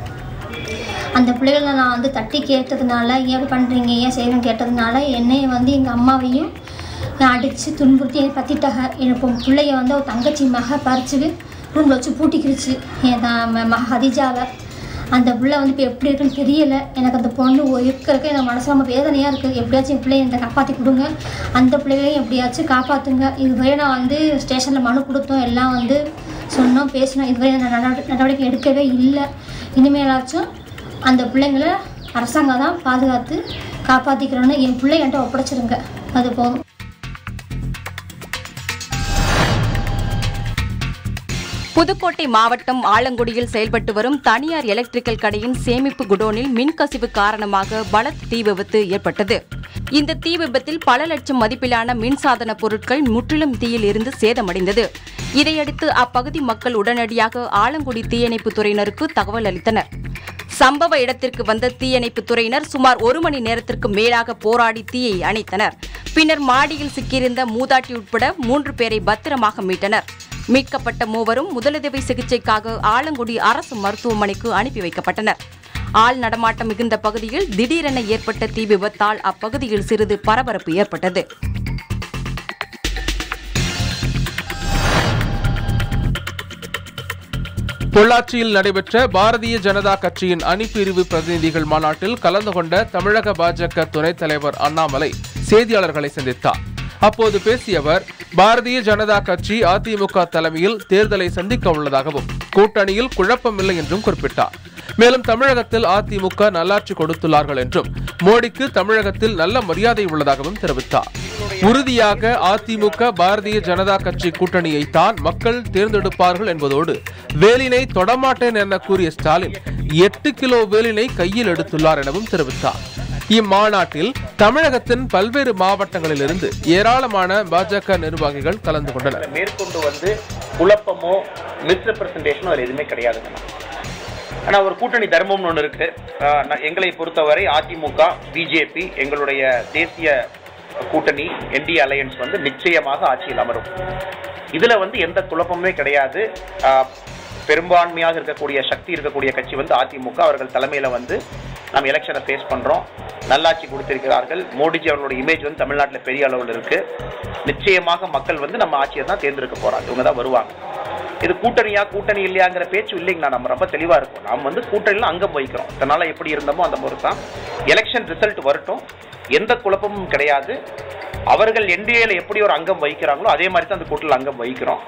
அந்த பிள்ளைகளை நான் வந்து தட்டி கேட்டதுனால ஏன் இப்படி பண்ணுறீங்க ஏன் செய்யணும்னு கேட்டதுனால என்னைய வந்து எங்கள் அம்மாவையும் அடித்து துன்புறுத்தி என்னை பற்றிட்டாங்க எனக்கு உன் பிள்ளைய வந்து ஒரு தங்கச்சி மக பறிச்சு ரூமில் வச்சு பூட்டிக்கிருச்சு என் தான் ம- மக ஹதிஜாவை அந்த பிள்ளை வந்து இப்போ எப்படி இருக்குன்னு தெரியல எனக்கு அந்த பொண்ணு இருக்கிறதுக்கு எனக்கு மனசு ரொம்ப வேதனையாக இருக்குது எப்படியாச்சும் என் பிள்ளைய இந்த காப்பாற்றி கொடுங்க அந்த பிள்ளைகளையும் எப்படியாச்சும் காப்பாற்றுங்க இதுவரை நான் வந்து ஸ்டேஷனில் மனு கொடுத்தோம் எல்லாம் வந்து சொன்னோம் பேசினோம் இதுவரை நான் நடவடி- நடவடிக்கை எடுக்கவே இல்லை இனிமேலாச்சும் அந்த பிள்ளைங்கள அரசாங்கம் தான் பாதுகாத்து காப்பாற்றிக்கிறோன்னு என் பிள்ளை என்கிட்ட ஒப்படைச்சிருங்க அது போதும் புதுக்கோட்டை மாவட்டம் ஆலங்குடியில் செயல்பட்டு வரும் தனியார் எலக்ட்ரிக்கல் கடையின் சேமிப்பு குடோனில் மின்கசிவு காரணமாக பலத்த தீ விபத்து ஏற்பட்டது இந்த தீ விபத்தில் பல லட்சம் மதிப்பிலான மின்சாதன பொருட்கள் முற்றிலும் தீயில் இருந்து சேதமடைந்தது இதையடுத்து அப்பகுதி மக்கள் உடனடியாக ஆலங்குடி தீயணைப்புத் துறையினருக்கு தகவல் அளித்தனர் சம்பவ இடத்திற்கு வந்த தீயணைப்புத் துறையினர் சுமார் ஒரு மணி நேரத்திற்கு மேலாக போராடி தீயை அணைத்தனர் பின்னர் மாடியில் சிக்கியிருந்த மூதாட்டி உட்பட மூன்று பேரை பத்திரமாக மீட்டனர் மீட்கப்பட்ட மூவரும் முதலுதவி சிகிச்சைக்காக ஆலங்குடி அரசு மருத்துவமனைக்கு அனுப்பி வைக்கப்பட்டனர் ஆள் நடமாட்டம் மிகுந்த பகுதியில் திடீரென ஏற்பட்ட தீ விபத்தால் அப்பகுதியில் சிறிது பரபரப்பு ஏற்பட்டது பொள்ளாச்சியில் நடைபெற்ற பாரதிய ஜனதா கட்சியின் அணிப்பிரிவு பிரதிநிதிகள் மாநாட்டில் கலந்து கொண்ட தமிழக பாஜக துணைத் தலைவர் அண்ணாமலை செய்தியாளர்களை சந்தித்தார் அப்போது பேசிய அவர் பாரதிய ஜனதா கட்சி அதிமுக தலைமையில் தேர்தலை சந்திக்க உள்ளதாகவும் கூட்டணியில் குழப்பமில்லை என்றும் குறிப்பிட்டார் மேலும் தமிழகத்தில் அதிமுக நல்லாட்சி கொடுத்துள்ளார்கள் என்றும் மோடிக்கு தமிழகத்தில் நல்ல மரியாதை உள்ளதாகவும் தெரிவித்தார் உறுதியாக அதிமுக பாரதிய ஜனதா கட்சி கூட்டணியை தான் மக்கள் தேர்ந்தெடுப்பார்கள் என்பதோடு வேலினை தொடமாட்டேன் என கூறிய ஸ்டாலின் எட்டு கிலோ வேலினை கையில் எடுத்துள்ளார் எனவும் தெரிவித்தார் இம்மாநாட்டில் தமிழகத்தின் பல்வேறு மாவட்டங்களிலிருந்து ஏராளமான பாஜக நிர்வாகிகள் கலந்து கொண்டனர் மேற்கொண்டு வந்து குழப்பமோ மிஸ்ரெப்ரசன்டேஷனோ அதில் எதுவுமே கிடையாதுங்கண்ணா ஆனால் ஒரு கூட்டணி தர்மம்னு ஒன்று இருக்கு ஆஹ் நான் எங்களை பொறுத்தவரை அதிமுக பிஜேபி எங்களுடைய தேசிய கூட்டணி என்டி அலையன்ஸ் வந்து நிச்சயமாக ஆட்சியில் அமரும் இதுல வந்து எந்த குழப்பமுமே கிடையாது ஆஹ் பெரும்பான்மையாக இருக்கக்கூடிய சக்தி இருக்கக்கூடிய கட்சி வந்து அதிமுக அவர்கள் தலைமையில வந்து நம்ம எலெக்ஷனை ஃபேஸ் பண்றோம் நல்லாட்சி கொடுத்திருக்கிறார்கள் மோடிஜி அவர்களுடைய இமேஜ் வந்து தமிழ்நாட்டில் பெரிய அளவில் இருக்கு நிச்சயமாக மக்கள் வந்து நம்ம ஆட்சியை தான் தேர்ந்தெடுக்க போறாங்க இவங்க தான் வருவாங்க இது கூட்டணியா கூட்டணி இல்லையாங்கிற பேச்சு இல்லைங்கண்ணா நம்ம ரொம்ப தெளிவா இருக்கும் நாம் வந்து கூட்டணியில அங்கம் வகிக்கிறோம் இதனால எப்படி இருந்தோமோ அந்த மாதிரி தான் எலெக்ஷன் ரிசல்ட் வரட்டும் எந்த குழப்பமும் கிடையாது அவர்கள் என்டிஏல எப்படி ஒரு அங்கம் வகிக்கிறாங்களோ அதே மாதிரி தான் அந்த கூட்டணியில் அங்கம் வகிக்கிறோம்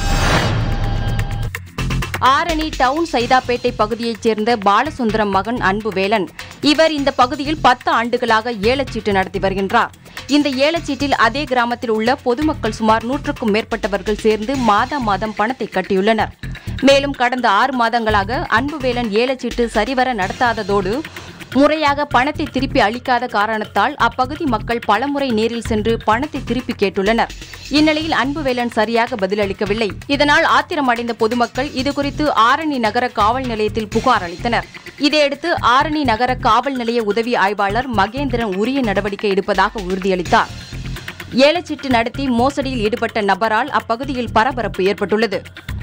ஆரணி டவுன் சைதாப்பேட்டை பகுதியைச் சேர்ந்த பாலசுந்தரம் மகன் அன்புவேலன் இவர் இந்த பகுதியில் பத்து ஆண்டுகளாக ஏலச்சீட்டு நடத்தி வருகின்றார் இந்த ஏலச்சீட்டில் அதே கிராமத்தில் உள்ள பொதுமக்கள் சுமார் நூற்றுக்கும் மேற்பட்டவர்கள் சேர்ந்து மாதா மாதம் பணத்தை கட்டியுள்ளனர் மேலும் கடந்த ஆறு மாதங்களாக அன்புவேலன் ஏலச்சீட்டு சரிவர நடத்தாததோடு முறையாக பணத்தை திருப்பி அளிக்காத காரணத்தால் அப்பகுதி மக்கள் பலமுறை நேரில் சென்று பணத்தை திருப்பி கேட்டுள்ளனர் இந்நிலையில் அன்புவேலன் சரியாக பதிலளிக்கவில்லை இதனால் ஆத்திரமடைந்த பொதுமக்கள் இதுகுறித்து ஆரணி நகர காவல் நிலையத்தில் புகார் அளித்தனர் இதையடுத்து ஆரணி நகர காவல் நிலைய உதவி ஆய்வாளர் மகேந்திரன் உரிய நடவடிக்கை எடுப்பதாக உறுதியளித்தார் ஏலச்சீட்டு நடத்தி மோசடியில் ஈடுபட்ட நபரால் அப்பகுதியில் பரபரப்பு ஏற்பட்டுள்ளது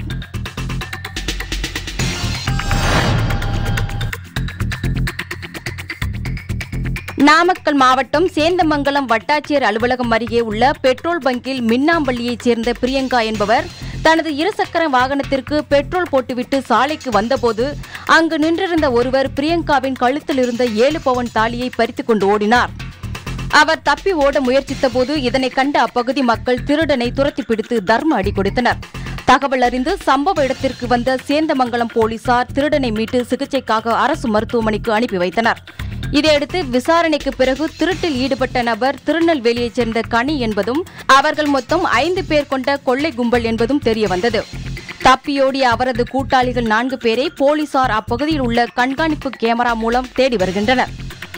நாமக்கல் மாவட்டம் சேந்தமங்கலம் வட்டாட்சியர் அலுவலகம் அருகே உள்ள பெட்ரோல் பங்கில் மின்னாம்பள்ளியைச் சேர்ந்த பிரியங்கா என்பவர் தனது இருசக்கர வாகனத்திற்கு பெட்ரோல் போட்டுவிட்டு சாலைக்கு வந்தபோது அங்கு நின்றிருந்த ஒருவர் பிரியங்காவின் கழுத்தில் இருந்த ஏழு பவன் தாலியை பறித்துக் கொண்டு ஓடினார் அவர் தப்பி ஓட முயற்சித்தபோது இதனை கண்ட அப்பகுதி மக்கள் திருடனை துரத்தி பிடித்து தர்ம அடி கொடுத்தனர் தகவல் அறிந்து சம்பவ இடத்திற்கு வந்த சேந்தமங்கலம் போலீசார் திருடனை மீட்டு சிகிச்சைக்காக அரசு மருத்துவமனைக்கு அனுப்பி வைத்தனர் இதையடுத்து விசாரணைக்கு பிறகு திருட்டில் ஈடுபட்ட நபர் திருநெல்வேலியைச் சேர்ந்த கனி என்பதும் அவர்கள் மொத்தம் ஐந்து பேர் கொண்ட கொள்ளை கும்பல் என்பதும் தெரியவந்தது தப்பியோடிய அவரது கூட்டாளிகள் நான்கு பேரை போலீசார் அப்பகுதியில் உள்ள கண்காணிப்பு கேமரா மூலம் தேடி வருகின்றனர்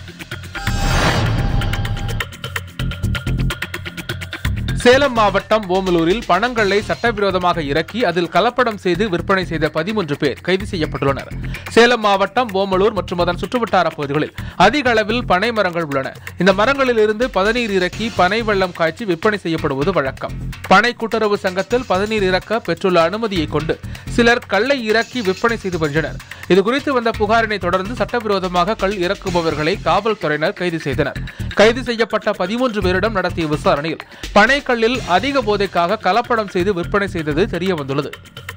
சேலம் மாவட்டம் ஓமலூரில் பணங்களை சட்டவிரோதமாக இறக்கி அதில் கலப்படம் செய்து விற்பனை செய்த பதிமூன்று பேர் கைது செய்யப்பட்டுள்ளனர் சேலம் மாவட்டம் ஓமலூர் மற்றும் அதன் சுற்றுவட்டார பகுதிகளில் அதிக அளவில் பனை மரங்கள் உள்ளன இந்த மரங்களில் இருந்து பதநீர் இறக்கி பனை வெள்ளம் காய்ச்சி விற்பனை செய்யப்படுவது வழக்கம் பனை கூட்டுறவு சங்கத்தில் பதநீர் இறக்க பெற்றுள்ள அனுமதியை கொண்டு சிலர் கல்லை இறக்கி விற்பனை செய்து வருகின்றனர் இதுகுறித்து வந்த புகாரினை தொடர்ந்து சட்டவிரோதமாக கல் இறக்குபவர்களை காவல்துறையினர் கைது செய்தனர் கைது செய்யப்பட்ட பதிமூன்று பேரிடம் நடத்திய விசாரணையில் பனைக்கல்லில் அதிக போதைக்காக கலப்படம் செய்து விற்பனை செய்தது தெரிய வந்துள்ளது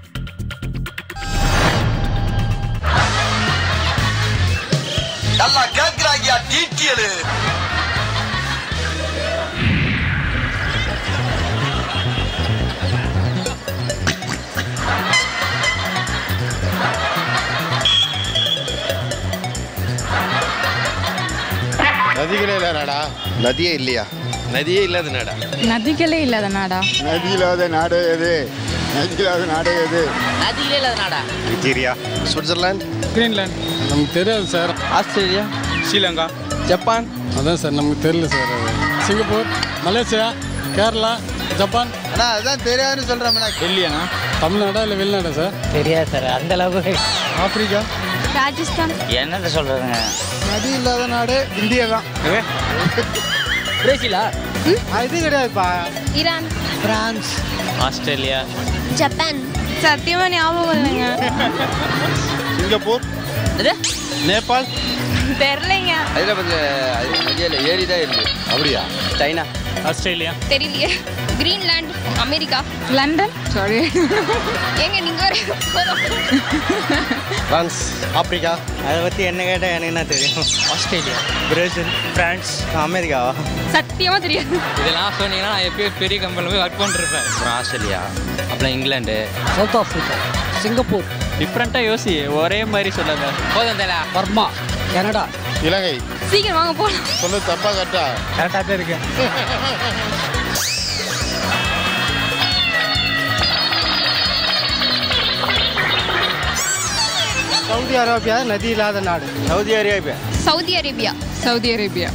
நல்லா கேக்குறாங்க டீட்டியலு நதிகளே இல்ல நாடா நதியே இல்லையா நதியே இல்லாத நாடா நதிகளே இல்லாத நாடா நதி இல்லாத நாடு எது நதியில்லாத நாடே எது நதியிலே இல்லாத நாடா நைஜீரியா சுவிட்சர்லாந்து கிரீன்லாந்து நமக்கு தெரியாது சார் ஆஸ்திரேலியா ஸ்ரீலங்கா ஜப்பான் அதான் சார் நமக்கு தெரியல சார் அது சிங்கப்பூர் மலேசியா கேரளா ஜப்பான் அண்ணா அதான் தெரியாதுன்னு சொல்கிறேன் டெல்லியாண்ணா தமிழ்நாடா இல்லை வெளிநாடா சார் தெரியாது சார் அந்த அளவுக்கு ஆப்பிரிக்கா ராஜஸ்தான் என்னத்தை சொல்றதுங்க நதி இல்லாத நாடு இந்தியா தான் பிரேசிலா இது கிடையாதுப்பா ஈரான் பிரான்ஸ் ஆஸ்திரேலியா ஜப்பான் சத்தியமா ஞாபகம் இல்லைங்க சிங்கப்பூர் நேபாள் தெரிலைங்க ஹைதராபாத்தில் நதியில் ஏரி தான் இருக்கு அப்படியா சைனா ஆஸ்திரேலியா தெரியலையே கிரீன்லாந்து அமெரிக்கா லண்டன் சாரி ஏங்க நீங்க ஒரு பிரான்ஸ் ஆப்பிரிக்கா அதை பற்றி என்ன கேட்டால் எனக்கு என்ன தெரியும் ஆஸ்திரேலியா பிரேசில் பிரான்ஸ் அமெரிக்காவா சத்தியமா தெரியாது இதெல்லாம் சொன்னீங்கன்னா நான் எப்பயோ பெரிய கம்பெனியில் போய் ஒர்க் பண்ணிருப்பேன் அப்புறம் ஆஸ்திரேலியா அப்புறம் இங்கிலாந்து சவுத் ஆஃப்ரிக்கா சிங்கப்பூர் டிஃப்ரெண்ட்டாக யோசி ஒரே மாதிரி சொல்லாத போதும் தல பர்மா கனடா இலங்கை சீக்கிரம் வாங்க போலாம் சொல்லு தப்பா கரெக்டா கரெக்டாக தான் இருக்கு சவுதி அரேபியா நதி இல்லாத நாடு Saudi Arabia Saudi Arabia Saudi Arabia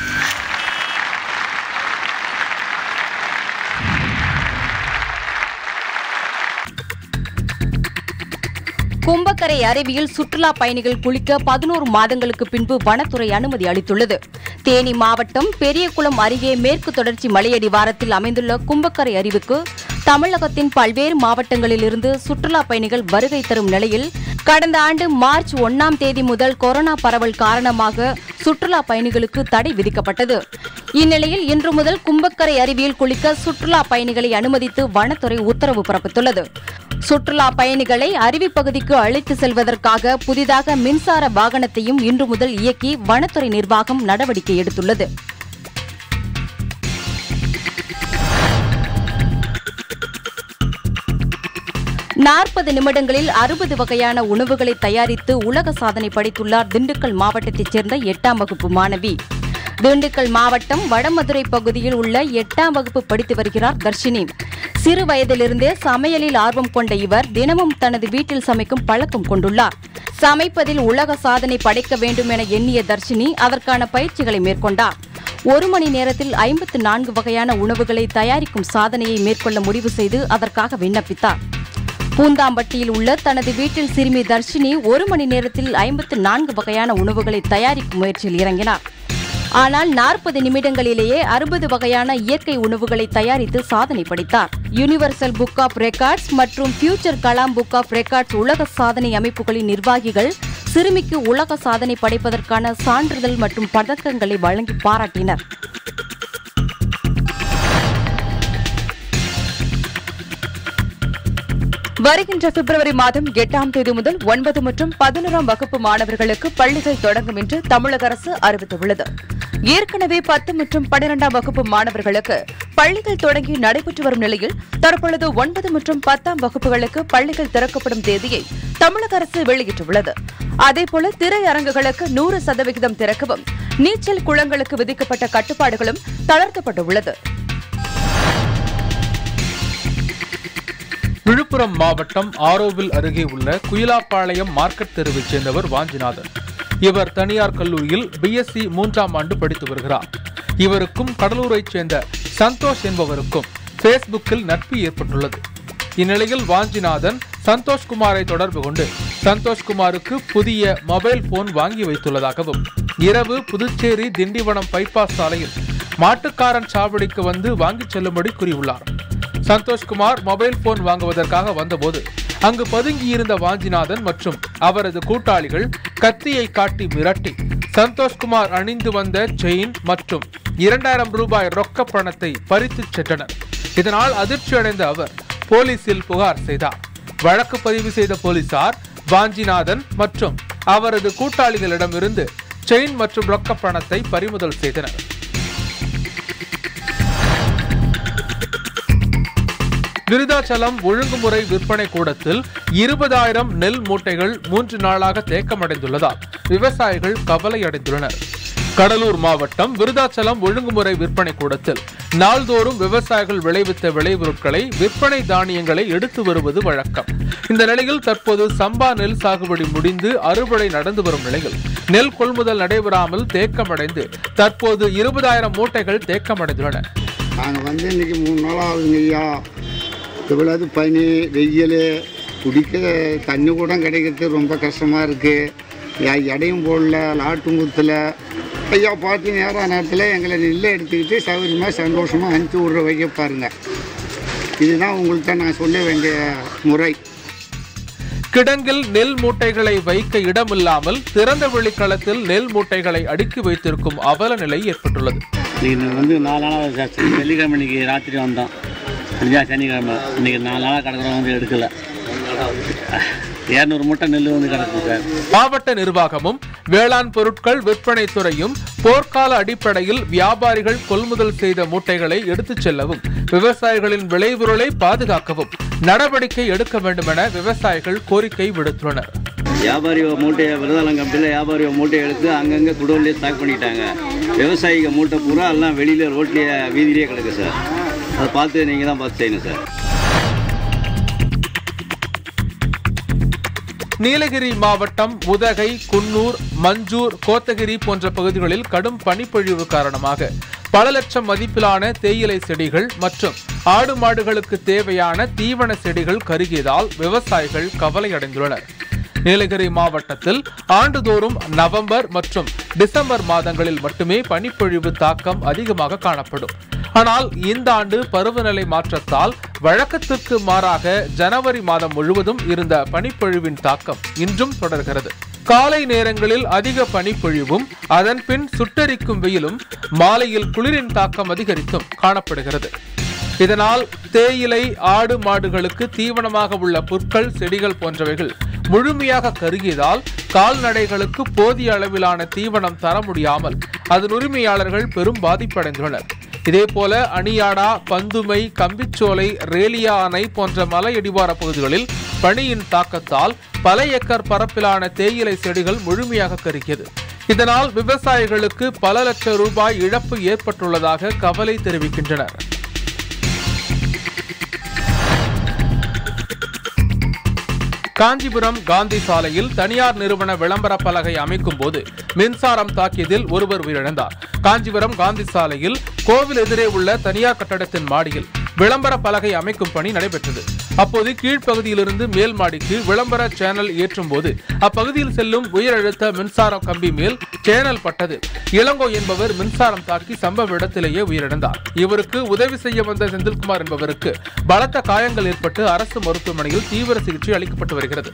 Kumbakkarai அருவியில் சுற்றுலா பயணிகள் குளிக்க பதினோரு மாதங்களுக்கு பின்பு வனத்துறை அனுமதி அளித்துள்ளது தேனி மாவட்டம் பெரியகுளம் அருகே மேற்கு தொடர்ச்சி மலையடிவாரத்தில் அமைந்துள்ள கும்பக்கரை அருவிக்கு தமிழகத்தின் பல்வேறு மாவட்டங்களிலிருந்து சுற்றுலா பயணிகள் வருகை தரும் நிலையில் கடந்த ஆண்டு மார்ச் ஒன்னாம் தேதி முதல் கொரோனா பரவல் காரணமாக சுற்றுலா பயணிகளுக்கு தடை விதிக்கப்பட்டது இந்நிலையில் இன்று முதல் கும்பக்கரை அருவியில் குளிக்க சுற்றுலா பயணிகளை அனுமதித்து வனத்துறை உத்தரவு பிறப்பித்துள்ளது சுற்றுலா பயணிகளை அருவி பகுதிக்கு அழைத்து செல்வதற்காக புதிதாக மின்சார வாகனத்தையும் இன்று முதல் இயக்கி வனத்துறை நிர்வாகம் நடவடிக்கை எடுத்துள்ளது நாற்பது நிமிடங்களில் அறுபது வகையான உணவுகளை தயாரித்து உலக சாதனை படைத்துள்ளார் திண்டுக்கல் மாவட்டத்தைச் சேர்ந்த எட்டாம் வகுப்பு மாணவி திண்டுக்கல் மாவட்டம் வடமதுரை பகுதியில் உள்ள எட்டாம் வகுப்பு படித்து வருகிறார் தர்ஷினி சிறு வயதிலிருந்தே சமையலில் ஆர்வம் கொண்ட இவர் தினமும் தனது வீட்டில் சமைக்கும் பழக்கம் கொண்டுள்ளார் சமைப்பதில் உலக சாதனை படைக்க வேண்டும் என எண்ணிய தர்ஷினி அதற்கான பயிற்சிகளை மேற்கொண்டார் ஒரு மணி நேரத்தில் ஐம்பத்து நான்கு வகையான உணவுகளை தயாரிக்கும் சாதனையை மேற்கொள்ள முடிவு செய்து அதற்காக விண்ணப்பித்தார் பூந்தாம்பட்டியில் உள்ள தனது வீட்டில் சிறுமி தர்ஷினி ஒரு மணி நேரத்தில் ஐம்பத்து நான்கு வகையான உணவுகளை தயாரிக்கும் முயற்சியில் இறங்கினார் ஆனால் நாற்பது நிமிடங்களிலேயே அறுபது வகையான இயற்கை உணவுகளை தயாரித்து சாதனை படைத்தார் யுனிவர்சல் புக் ஆஃப் ரெக்கார்ட்ஸ் மற்றும் future Kalam book of records உலக சாதனை அமைப்புகளின் நிர்வாகிகள் சிறுமிக்கு உலக சாதனை படைப்பதற்கான சான்றிதழ் மற்றும் பதக்கங்களை வழங்கி பாராட்டினர் வருகின்ற பிப்ரவரி மாதம் எட்டாம் தேதி முதல் ஒன்பது மற்றும் பதினோராம் வகுப்பு மாணவர்களுக்கு பள்ளிகள் தொடங்கும் என்று தமிழக அரசு அறிவித்துள்ளது ஏற்கனவே பத்து மற்றும் பன்னிரெண்டாம் வகுப்பு மாணவர்களுக்கு பள்ளிகள் தொடங்கி நடைபெற்று வரும் நிலையில் தற்பொழுது ஒன்பது மற்றும் பத்தாம் வகுப்புகளுக்கு பள்ளிகள் திறக்கப்படும் தேதியை தமிழக அரசு வெளியிட்டுள்ளது அதேபோல திரையரங்குகளுக்கு நூறு சதவிகிதம் திறக்கவும் நீச்சல் குளங்களுக்கு விதிக்கப்பட்ட கட்டுப்பாடுகளும் தளர்த்தப்பட்டுள்ளது விழுப்புரம் மாவட்டம் ஆரோவில் அருகே உள்ள குயிலாப்பாளையம் மார்க்கெட் தெருவைச் சேர்ந்தவர் வாஞ்சிநாதன் இவர் தனியார் கல்லூரியில் பிஎஸ்சி மூன்றாம் ஆண்டு படித்து வருகிறார் இவருக்கும் கடலூரைச் சேர்ந்த சந்தோஷ் என்பவருக்கும் ஃபேஸ்புக்கில் நட்பு ஏற்பட்டுள்ளது இந்நிலையில் வாஞ்சிநாதன் சந்தோஷ்குமாரை தொடர்பு கொண்டு சந்தோஷ்குமாருக்கு புதிய மொபைல் போன் வாங்கி வைத்துள்ளதாகவும் இரவு புதுச்சேரி திண்டிவனம் பைபாஸ் சாலையில் மாட்டுக்காரன் சாவடிக்கு வந்து வாங்கிச் செல்லும்படி கூறியுள்ளார் சந்தோஷ்குமார் மொபைல் போன் வாங்குவதற்காக வந்தபோது அங்கு பதுங்கியிருந்த வாஞ்சிநாதன் மற்றும் அவரது கூட்டாளிகள் கத்தியை காட்டி மிரட்டி சந்தோஷ்குமார் அணிந்து வந்த செயின் மற்றும் இரண்டாயிரம் ரூபாய் ரொக்க பணத்தை பறித்துச் சென்றனர் இதனால் அதிர்ச்சியடைந்த அவர் போலீசில் புகார் செய்தார் வழக்கு பதிவு செய்த போலீசார் வாஞ்சிநாதன் மற்றும் அவரது கூட்டாளிகளிடமிருந்து செயின் மற்றும் ரொக்க பணத்தை பறிமுதல் செய்தனர் விருதாச்சலம் ஒழுங்குமுறை விற்பனை கூடத்தில் இருபதாயிரம் நெல் மூட்டைகள் மூன்று நாளாக தேக்கமடைந்துள்ளதால் விவசாயிகள் கவலை அடைந்துள்ளனர் கடலூர் மாவட்டம் விருதாச்சலம் ஒழுங்குமுறை விற்பனை கூடத்தில் நாள்தோறும் விவசாயிகள் விளைவித்த விளைபொருட்களை விற்பனை தானியங்களை எடுத்து வருவது வழக்கம் இந்த நிலையில் தற்போது சம்பா நெல் சாகுபடி முடிந்து அறுவடை நடந்து வரும் நிலையில் நெல் கொள்முதல் நடைபெறாமல் தேக்கமடைந்து தற்போது இருபதாயிரம் மூட்டைகள் தேக்கமடைந்துள்ளன நாங்கள் வந்து இன்னைக்கு மூணு நாள் ஆகுதுங்க ஐயா இவ்வளவு பனி வெயில் குடிக்க தண்ணி கூட கிடைக்கிறது ரொம்ப கஷ்டமாக இருக்குது எடையும் போடல லாட்டும் குத்தல ஐயா பார்த்து நேரம் நேரத்தில் எங்களை நெல்லை எடுத்துக்கிட்டு சௌகரியமாக சந்தோஷமாக அனுப்பிச்சி விட்ற வைக்க பாருங்க இதுதான் உங்கள்கிட்ட நான் சொல்ல வேண்டிய முறை கிடங்கில் நெல் மூட்டைகளை வைக்க இடமில்லாமல் திறந்த வெளிக்களத்தில் நெல் மூட்டைகளை அடுக்கி வைத்திருக்கும் அவல நிலை ஏற்பட்டுள்ளது இன்னைக்கு வந்து நாலு நாளாக சார் வெள்ளிக்கிழமை இன்னைக்கு ராத்திரி வந்தோம் முடிஞ்சா சனிக்கிழமை இன்னைக்கு நாலு நாளாக கிடக்குறோம் வந்து எடுக்கல இரநூறு மூட்டை நெல் வந்து கிடக்கு சார் மாவட்ட நிர்வாகமும் வேளாண் பொருட்கள் விற்பனை துறையும் போர்க்கால அடிப்படையில் வியாபாரிகள் கொள்முதல் செய்த மூட்டைகளை எடுத்துச் செல்லவும் விவசாயிகளின் விளைபொருளை பாதுகாக்கவும் நடவடிக்கை எடுக்க வேண்டும் என விவசாயிகள் கோரிக்கை விடுத்துள்ளனர் வியாபாரி மூட்டையை விருதாளம் கம்பெனியில் வியாபாரி மூட்டையை எடுத்து அங்கங்கே குடோன்லேயே ஸ்டாக் பண்ணிட்டாங்க விவசாயிக மூட்டை பூரா எல்லாம் வெளியில் ரோட்லேயே வீதியிலே கிடக்கு சார் அதை பார்த்து நீங்கள் தான் பார்த்து செய்யணும் சார் நீலகிரி மாவட்டம் உதகை குன்னூர் மஞ்சூர் கோத்தகிரி போன்ற பகுதிகளில் கடும் பனிப்பொழிவு காரணமாக பல லட்சம் மதிப்பிலான தேயிலை செடிகள் மற்றும் ஆடு மாடுகளுக்கு தேவையான தீவன செடிகள் கருகியதால் விவசாயிகள் கவலையடைந்துள்ளனர் நீலகிரி மாவட்டத்தில் ஆண்டுதோறும் நவம்பர் மற்றும் டிசம்பர் மாதங்களில் மட்டுமே பனிப்பொழிவு தாக்கம் அதிகமாக காணப்படும் ஆனால் இந்த ஆண்டு பருவநிலை மாற்றத்தால் வழக்கத்திற்கு மாறாக ஜனவரி மாதம் முழுவதும் இருந்த பனிப்பொழிவின் தாக்கம் இன்றும் தொடர்கிறது காலை நேரங்களில் அதிக பனிப்பொழிவும் அதன் பின் சுட்டெரிக்கும் வெயிலும் மாலையில் குளிரின் தாக்கம் அதிகரித்தும் காணப்படுகிறது இதனால் தேயிலை ஆடு மாடுகளுக்கு தீவனமாக உள்ள புற்கள் செடிகள் போன்றவைகள் முழுமையாக கருகியதால் கால்நடைகளுக்கு போதிய அளவிலான தீவனம் தர முடியாமல் அதன் உரிமையாளர்கள் பெரும் பாதிப்படைந்துள்ளனர் இதேபோல அணியாடா பந்துமை கம்பிச்சோலை ரேலியா அணை போன்ற மலை அடிவார பகுதிகளில் பனியின் தாக்கத்தால் பல ஏக்கர் பரப்பிலான தேயிலை செடிகள் முழுமையாக கருகியது இதனால் விவசாயிகளுக்கு பல லட்சம் ரூபாய் இழப்பு ஏற்பட்டுள்ளதாக கவலை தெரிவிக்கின்றனர் காஞ்சிபுரம் காந்தி சாலையில் தனியார் நிறுவன விளம்பர பலகை அமைக்கும் போது மின்சாரம் தாக்கியதில் ஒருவர் உயிரிழந்தார் காஞ்சிபுரம் காந்தி சாலையில் கோவில் எதிரே உள்ள தனியார் கட்டடத்தின் மாடியில் விளம்பர பலகை அமைக்கும் பணி நடைபெற்றது அப்போது கீழ்ப்பகுதியிலிருந்து மேல் மாடிக்கு விளம்பர சேனல் ஏற்றும் போது அப்பகுதியில் செல்லும் உயரழுத்த மின்சார கம்பி மேல் சேனல் பட்டது இளங்கோ என்பவர் மின்சாரம் தாக்கி சம்பவ இடத்திலேயே உயிரிழந்தார் இவருக்கு உதவி செய்ய வந்த செந்தில்குமார் என்பவருக்கு பலத்த காயங்கள் ஏற்பட்டு அரசு மருத்துவமனையில் தீவிர சிகிச்சை அளிக்கப்பட்டு வருகிறது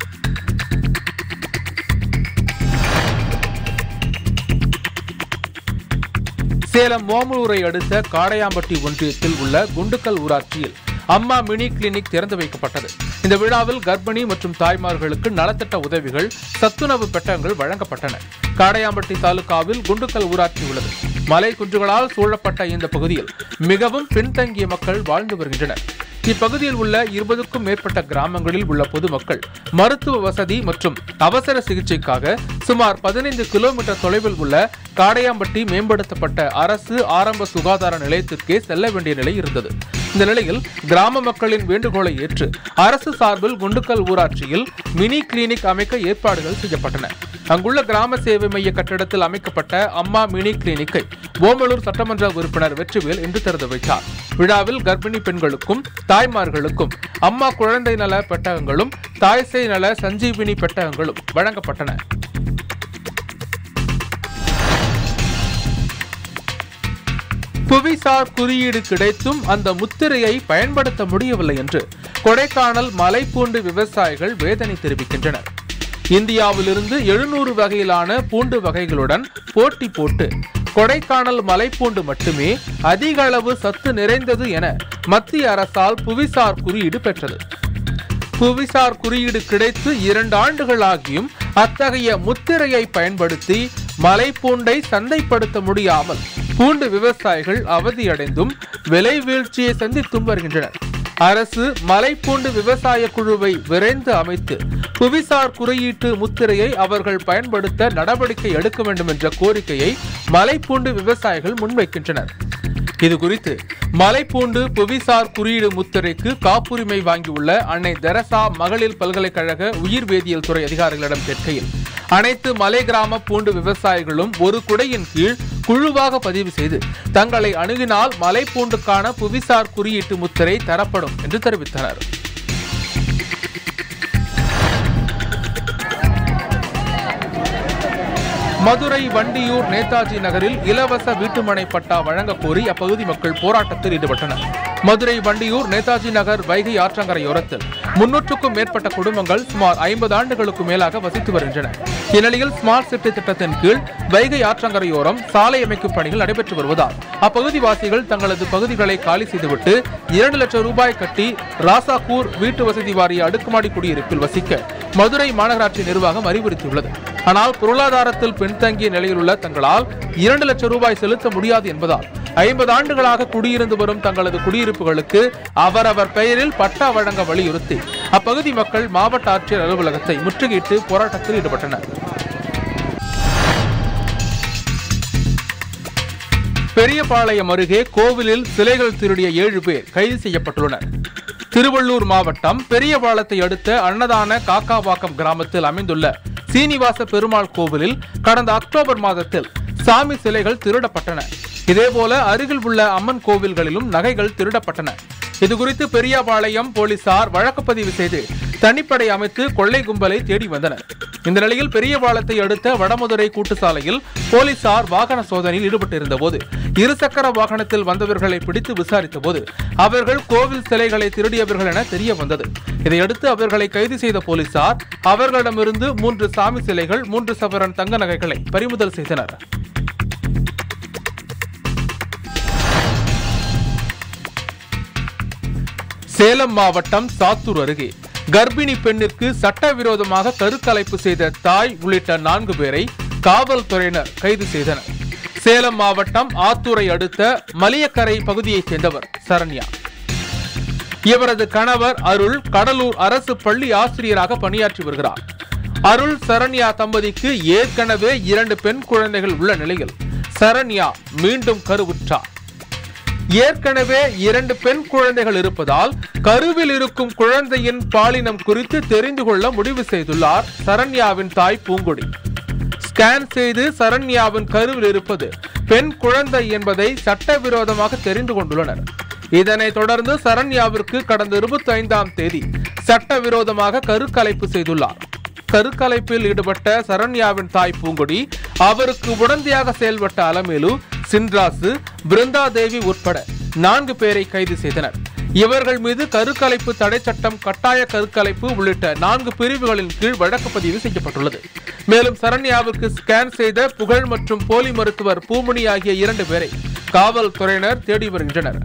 சேலம் மோமலூரை அடுத்த காடையாம்பட்டி ஒன்றியத்தில் உள்ள குண்டுக்கல் ஊராட்சியில் அம்மா மினி கிளினிக் திறந்து வைக்கப்பட்டது இந்த விழாவில் கர்ப்பிணி மற்றும் தாய்மார்களுக்கு நலத்திட்ட உதவிகள் சத்துணவு பெட்டகங்கள் வழங்கப்பட்டன காடையாம்பட்டி தாலுகாவில் குண்டுக்கல் ஊராட்சி உள்ளது மலை குன்றுகளால் சூழப்பட்ட இந்த பகுதியில் மிகவும் பின்தங்கிய மக்கள் வாழ்ந்து வருகின்றனர் இப்பகுதியில் உள்ள இருபதுக்கும் மேற்பட்ட கிராமங்களில் உள்ள பொதுமக்கள் மருத்துவ வசதி மற்றும் அவசர சிகிச்சைக்காக சுமார் பதினைந்து கிலோமீட்டர் தொலைவில் உள்ள காடையாம்பட்டி மேம்படுத்தப்பட்ட அரசு ஆரம்ப சுகாதார நிலையத்திற்கே செல்ல வேண்டிய நிலை இருந்தது இந்த நிலையில் கிராம மக்களின் வேண்டுகோளை ஏற்று அரசு சார்பில் குண்டுக்கல் ஊராட்சியில் மினி கிளினிக் அமைக்க ஏற்பாடுகள் செய்யப்பட்டன அங்குள்ள கிராம சேவை மைய கட்டிடத்தில் அமைக்கப்பட்ட அம்மா மினி கிளினிக்கை ஓமலூர் சட்டமன்ற உறுப்பினர் வெற்றிவேல் இன்று திறந்து வைத்தார் விழாவில் கர்ப்பிணி பெண்களுக்கும் தாய்மார்களுக்கும் அம்மா குழந்தை நல பெட்டகங்களும் தாய்சேய் நல சஞ்சீவினி பெட்டகங்களும் வழங்கப்பட்டன புவிசார் குறியீடு கிடைத்தும் அந்த முத்திரையை பயன்படுத்த முடியவில்லை என்று கொடைக்கானல் மலைப்பூண்டு விவசாயிகள் வேதனை தெரிவிக்கின்றனர் இந்தியாவிலிருந்து எழுநூறு வகையிலான பூண்டு வகைகளுடன் போட்டி போட்டு கொடைக்கானல் மலைப்பூண்டு மட்டுமே அதிக அளவு சத்து நிறைந்தது என மத்திய அரசால் புவிசார் குறியீடு பெற்றது புவிசார் குறியீடு கிடைத்து இரண்டு ஆண்டுகள் ஆகியும் அத்தகைய முத்திரையை பயன்படுத்தி மலைப்பூண்டை சந்தைப்படுத்த முடியாமல் பூண்டு விவசாயிகள் அவதியடைந்தும் விலை வீழ்ச்சியை சந்தித்தும் வருகின்றனர் அரசு மலைப்பூண்டு விவசாய குழுவை விரைந்து அமைத்து புவிசார் குறியீட்டு முத்திரையை அவர்கள் பயன்படுத்த நடவடிக்கை எடுக்க வேண்டும் என்ற கோரிக்கையை மலைப்பூண்டு விவசாயிகள் முன்வைக்கின்றனர் இது குறித்து மலைப்பூண்டு புவிசார் குறியீடு முத்திரைக்கு காப்புரிமை வாங்கியுள்ள அன்னை தெரசா மகளிர் பல்கலைக்கழக உயிர் வேதியியல் துறை அதிகாரிகளிடம் கேட்கையில் அனைத்து மலை கிராம பூண்டு விவசாயிகளும் ஒரு குடையின் கீழ் குழுவாக பதிவு செய்து தங்களை அணுகினால் மலைப்பூண்டுக்கான புவிசார் குறியீட்டு முத்திரை தரப்படும் என்று தெரிவித்தனர் மதுரை வண்டியூர் நேதாஜி நகரில் இலவச வீட்டுமனை பட்டா வழங்க கோரி அப்பகுதி மக்கள் போராட்டத்தில் ஈடுபட்டனர் மதுரை வண்டியூர் நேதாஜி நகர் வைகை ஆற்றங்கரையோரத்தில் முன்னூற்றுக்கும் மேற்பட்ட குடும்பங்கள் சுமார் ஐம்பது ஆண்டுகளுக்கு மேலாக வசித்து வருகின்றன இந்நிலையில் ஸ்மார்ட் சிட்டி திட்டத்தின் கீழ் வைகை ஆற்றங்கரையோரம் சாலை அமைக்கும் பணிகள் நடைபெற்று வருவதால் அப்பகுதி வாசிகள் தங்களது பகுதிகளை காலி செய்துவிட்டு இரண்டு லட்சம் ரூபாய் கட்டி ராசாக்கூர் வீட்டு வசதி வாரிய அடுக்குமாடி குடியிருப்பில் வசிக்க மதுரை மாநகராட்சி நிர்வாகம் அறிவுறுத்தியுள்ளது ஆனால் பொருளாதாரத்தில் பின்தங்கிய நிலையில் உள்ள தங்களால் இரண்டு லட்சம் ரூபாய் செலுத்த முடியாது என்பதால் ஐம்பது ஆண்டுகளாக குடியிருந்து வரும் தங்களது குடியிருப்புகளுக்கு அவரவர் பெயரில் பட்டா வழங்க வலியுறுத்தி அப்பகுதி மக்கள் மாவட்ட ஆட்சியர் அலுவலகத்தை முற்றுகையிட்டு போராட்டத்தில் ஈடுபட்டனர் பெரியபாளையம் அருகே கோவிலில் சிலைகள் திருடிய ஏழு பேர் கைது செய்யப்பட்டுள்ளனர் திருவள்ளூர் மாவட்டம் பெரியபாளையத்தை அடுத்த அன்னதான காக்காவாக்கம் கிராமத்தில் அமைந்துள்ள சீனிவாச பெருமாள் கோவிலில் கடந்த அக்டோபர் மாதத்தில் சாமி சிலைகள் திருடப்பட்டன இதேபோல அருகில் உள்ள அம்மன் கோவில்களிலும் நகைகள் திருடப்பட்டன இதுகுறித்து பெரியபாளையம் போலீசார் வழக்கு பதிவு செய்து தனிப்படை அமைத்து கொள்ளை கும்பலை தேடி வந்தனர் இந்த நிலையில் பெரியபாளையத்தை அடுத்த வடமதுரை கூட்டு சாலையில் போலீசார் வாகன சோதனையில் ஈடுபட்டிருந்த போது இருசக்கர வாகனத்தில் வந்தவர்களை பிடித்து விசாரித்த போது அவர்கள் கோவில் சிலைகளை திருடியவர்கள் என தெரிய வந்தது இதையடுத்து அவர்களை கைது செய்த போலீசார் அவர்களிடமிருந்து மூன்று சாமி சிலைகள் மூன்று சவரன் தங்க நகைகளை பறிமுதல் செய்தனர் சேலம் மாவட்டம் சாத்தூர் அருகே கர்ப்பிணி பெண்ணிற்கு சட்டவிரோதமாக கருக்கலைப்பு செய்த தாய் உள்ளிட்ட நான்கு பேரை காவல்துறையினர் கைது செய்தனர் சேலம் மாவட்டம் ஆத்தூரை அடுத்த மலியக்கரை பகுதியைச் சேர்ந்தவர் சரண்யா இவரது கணவர் அருள் கடலூர் அரசு பள்ளி ஆசிரியராக பணியாற்றி வருகிறார் அருள் சரண்யா தம்பதிக்கு ஏற்கனவே இரண்டு பெண் குழந்தைகள் உள்ள நிலையில் சரண்யா மீண்டும் கருவுற்றார் ஏற்கனவே இரண்டு பெண் குழந்தைகள் இருப்பதால் கருவில் இருக்கும் குழந்தையின் பாலினம் குறித்து தெரிந்து கொள்ள முடிவு செய்துள்ளார் சரண்யாவின் தாய் பூங்கொடி ஸ்கேன் செய்து சரண்யாவின் கருவில் இருப்பது பெண் குழந்தை என்பதை சட்டவிரோதமாக தெரிந்து கொண்டுள்ளனர் இதனைத் தொடர்ந்து சரண்யாவிற்கு கடந்த இருபத்தி ஐந்தாம் தேதி சட்டவிரோதமாக கருக்கலைப்பு செய்துள்ளார் கருக்கலைப்பில் ஈடுபட்ட சரண்யாவின் தாய் பூங்கொடி அவருக்கு உடந்தையாக செயல்பட்ட அலமேலு சின்ராசு பிருந்தாதேவி உட்பட நான்கு பேரை கைது செய்தனர் இவர்கள் மீது கருக்கலைப்பு தடை சட்டம் கட்டாய கருக்கலைப்பு உள்ளிட்ட நான்கு பிரிவுகளின் கீழ் வழக்கு பதிவு செய்யப்பட்டுள்ளது மேலும் சரண்யாவுக்கு ஸ்கேன் செய்த புகழ் மற்றும் போலி மருத்துவர் பூமணி ஆகிய இரண்டு பேரை காவல்துறையினர் தேடி வருகின்றனர்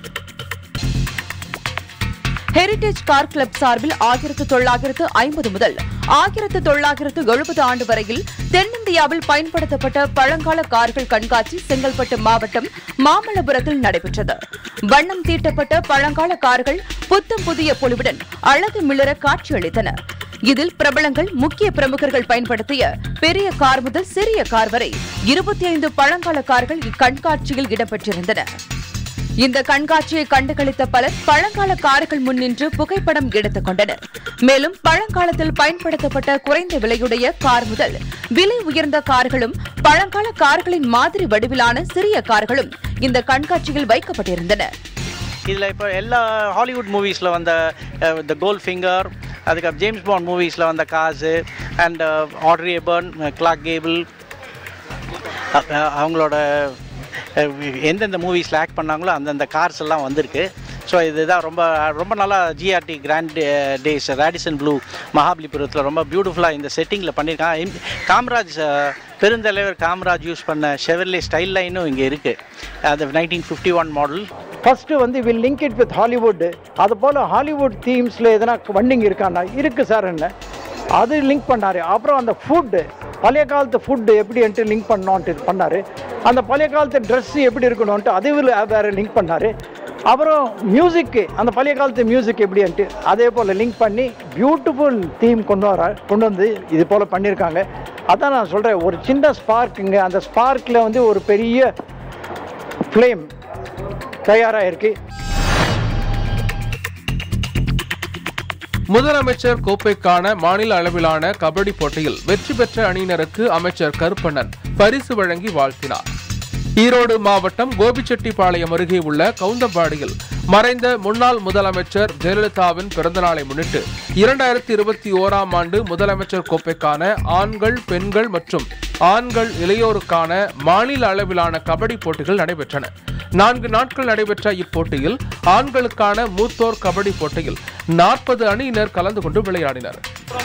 ஹெரிடேஜ் கார் கிளப் சார்பில் ஆயிரத்து தொள்ளாயிரத்து ஐம்பது முதல் ஆயிரத்து தொள்ளாயிரத்து எழுபது ஆண்டு வரையில் தென்னிந்தியாவில் பயன்படுத்தப்பட்ட பழங்கால கார்கள் கண்காட்சி செங்கல்பட்டு மாவட்டம் மாமல்லபுரத்தில் நடைபெற்றது வண்ணம் தீட்டப்பட்ட பழங்கால கார்கள் புத்தம் புதிய பொலிவுடன் அழகு மிளர காட்சியளித்தன இதில் பிரபலங்கள் முக்கிய பிரமுகர்கள் பயன்படுத்திய பெரிய கார் முதல் சிறிய கார் வரை இருபத்தி ஐந்து பழங்கால கார்கள் இக்கண்காட்சியில் இடம்பெற்றிருந்தன இந்த கண்காட்சியை கண்டுகளித்த பலர் பழங்கால கார்கள் முன் நின்று புகைப்படம் எடுத்துக் கொண்டனர் மேலும் பழங்காலத்தில் பயன்படுத்தப்பட்ட குறைந்த விலையுடைய கார் முதல் விலை உயர்ந்த கார்களும் பழங்கால கார்களின் மாதிரி வடிவிலான சிறிய கார்களும் இந்த கண்காட்சியில் வைக்கப்பட்டிருந்தன இதில் இப்போ எல்லா ஹாலிவுட் மூவிஸில் வந்த த கோல் ஃபிங்கர் அதுக்கு ஜேம்ஸ் பாண்ட் மூவிஸில் வந்த காசு and Audrey Hepburn Clark Gable அவங்களோட அஹ், எந்தெந்த மூவிஸில் ஆக்ட் பண்ணாங்களோ அந்தந்த கார்ஸ் எல்லாம் வந்திருக்கு ஸோ இதுதான் ரொம்ப ரொம்ப நல்லா GRT grand days Radisson Blu மகாபலிபுரத்தில் ரொம்ப பியூட்டிஃபுல்லாக இந்த செட்டிங்கில் பண்ணியிருக்காங்க எம்- காமராஜ் அஹ், பெருந்தலைவர் காமராஜ் யூஸ் பண்ண ஷெவர்லே ஸ்டைல் லைனும் இங்கே இருக்குது அது nineteen fifty one model first வந்து will link it with Hollywood அது போல் ஹாலிவுட் தீம்ஸில் எதனா வண்டிங் இருக்காண்ணா இருக்குது சார் என்ன அது லிங்க் பண்ணார் அப்புறம் அந்த ஃபுட்டு பழைய காலத்து ஃபுட்டு எப்படி என்ட்டு லிங்க் பண்ணோன்ட்டு பண்ணார் அந்த பழைய காலத்து ட்ரெஸ்ஸு எப்படி இருக்கணும்ன்ட்டு அதையும் வேறு லிங்க் பண்ணார் அப்புறம் மியூசிக்கு அந்த பழைய காலத்து மியூசிக் எப்படின்ட்டு அதே போல் லிங்க் பண்ணி பியூட்டிஃபுல் தீம் கொண்டு வர கொண்டு வந்து இது போல் பண்ணியிருக்காங்க அதான் நான் சொல்கிறேன் ஒரு சின்ன ஸ்பார்க்குங்க அந்த ஸ்பார்க்கில் வந்து ஒரு பெரிய ஃப்ளேம் தயாராக இருக்கு முதலமைச்சர் கோப்பைக்கான மாநில அளவிலான கபடி போட்டியில் வெற்றி பெற்ற அணியினருக்கு அமைச்சர் கருப்பண்ணன் பரிசு வழங்கி வாழ்த்தினார் ஈரோடு மாவட்டம் கோபிச்செட்டிப்பாளையம் அருகே உள்ள கவுந்தம்பாடியில் மறைந்த முன்னாள் முதலமைச்சர் ஜெயலலிதாவின் பிறந்தநாளை முன்னிட்டு இரண்டாயிரத்தி இருபத்தி ஓராம் ஆண்டு முதலமைச்சர் கோப்பைக்கான ஆண்கள் பெண்கள் மற்றும் ஆண்கள் இளையோருக்கான மாநில அளவிலான கபடி போட்டிகள் நடைபெற்றன நான்கு நாட்கள் நடைபெற்ற இப்போட்டியில் ஆண்களுக்கான மூத்தோர் கபடி போட்டியில் நாற்பது அணியினர் கலந்து கொண்டு விளையாடினர்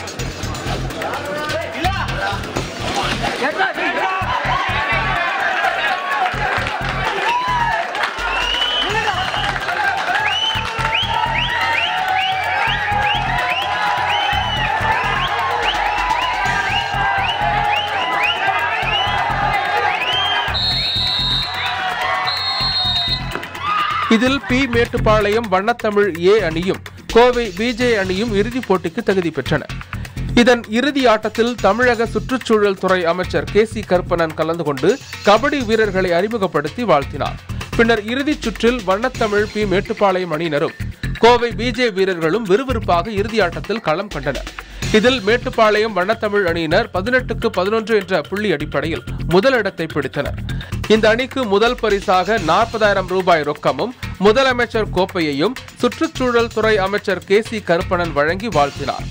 இதில் பி மேட்டுப்பாளையம் வண்ணத்தமிழ் ஏ அணியும் கோவை பிஜே அணியும் இறுதிப் போட்டிக்கு தகுதி பெற்றன இதன் இறுதி ஆட்டத்தில் தமிழக சுற்றுச்சூழல் துறை அமைச்சர் கே சி கருப்பணன் கலந்து கொண்டு கபடி வீரர்களை அறிமுகப்படுத்தி வாழ்த்தினார் பின்னர் இறுதிச் சுற்றில் வண்ணத்தமிழ் பி மேட்டுப்பாளையம் அணியினரும் கோவை பிஜே வீரர்களும் விறுவிறுப்பாக இறுதி ஆட்டத்தில் களம் கண்டனர் இதில் மேட்டுப்பாளையம் வண்ணத்தமிழ் அணியினர் பதினெட்டுக்கு பதினொன்று என்ற புள்ளி அடிப்படையில் முதலிடத்தை பிடித்தனர் இந்த அணிக்கு முதல் பரிசாக நாற்பதாயிரம் ரூபாய் ரொக்கமும் முதலமைச்சர் கோப்பையையும் சுற்றுச்சூழல் துறை அமைச்சர் கே சி கருப்பணன் வழங்கி வாழ்த்தினார்